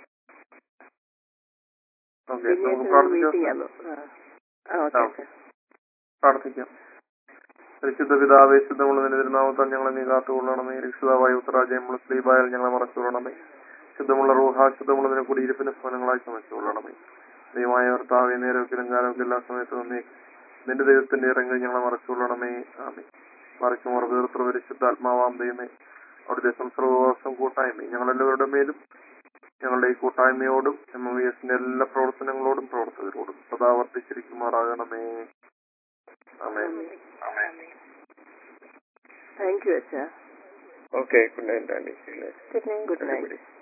ഓക്കെ പിന്നെ നമുക്ക് പ്രാർത്ഥിച്ച് മീറ്റിംഗ് അവസാനിപ്പിക്കാം. ആണ് ആ ഓക്കെ ആ. ഓക്കെ പ്രാർത്ഥിക്കാം പരിശുദ്ധ പിതാവേ ശുദ്ധമുള്ളതിന് തിരുനാമത്താൽ ഞങ്ങളെ നീ കാത്തുകൊള്ളണമേ രക്ഷിതാവായ ഉത്തരാജയമുള്ള സ്ത്രീപായാൽ ഞങ്ങളെ മറച്ചുകൊള്ളണമേ ശുദ്ധമുള്ള റൂഹ ശുദ്ധമുള്ളതിനെ കൂടിയിരിപ്പിന്റെ ഭവനങ്ങളായി ചമച്ചുകൊള്ളണമേ ദൈവമായ ഭർത്താവേ നേരത്തിലും കാലമൊക്കെ എല്ലാ സമയത്തും നന്ദി നിന്റെ ദൈവത്തിന്റെ ഇറങ്ങി ഞങ്ങളെ മറച്ചുകൊള്ളണമേ ആമേ മറിച്ച് മറുതീർത്ര പരിശുദ്ധാത്മാവാം ദൈവമേ അവിടുത്തെ സംസർവവാസം കൂട്ടായ്മ ഞങ്ങളെല്ലാവരുടെ മേലും ഞങ്ങളുടെ ഈ കൂട്ടായ്മയോടും എം വി എസിന്റെ എല്ലാ പ്രവർത്തനങ്ങളോടും പ്രവർത്തകരോടും സദാ വർദ്ധിച്ചിരിക്കുമാറാകണമേ ആമേ താങ്ക് യു അച്ഛാ okay good night Andy good night good night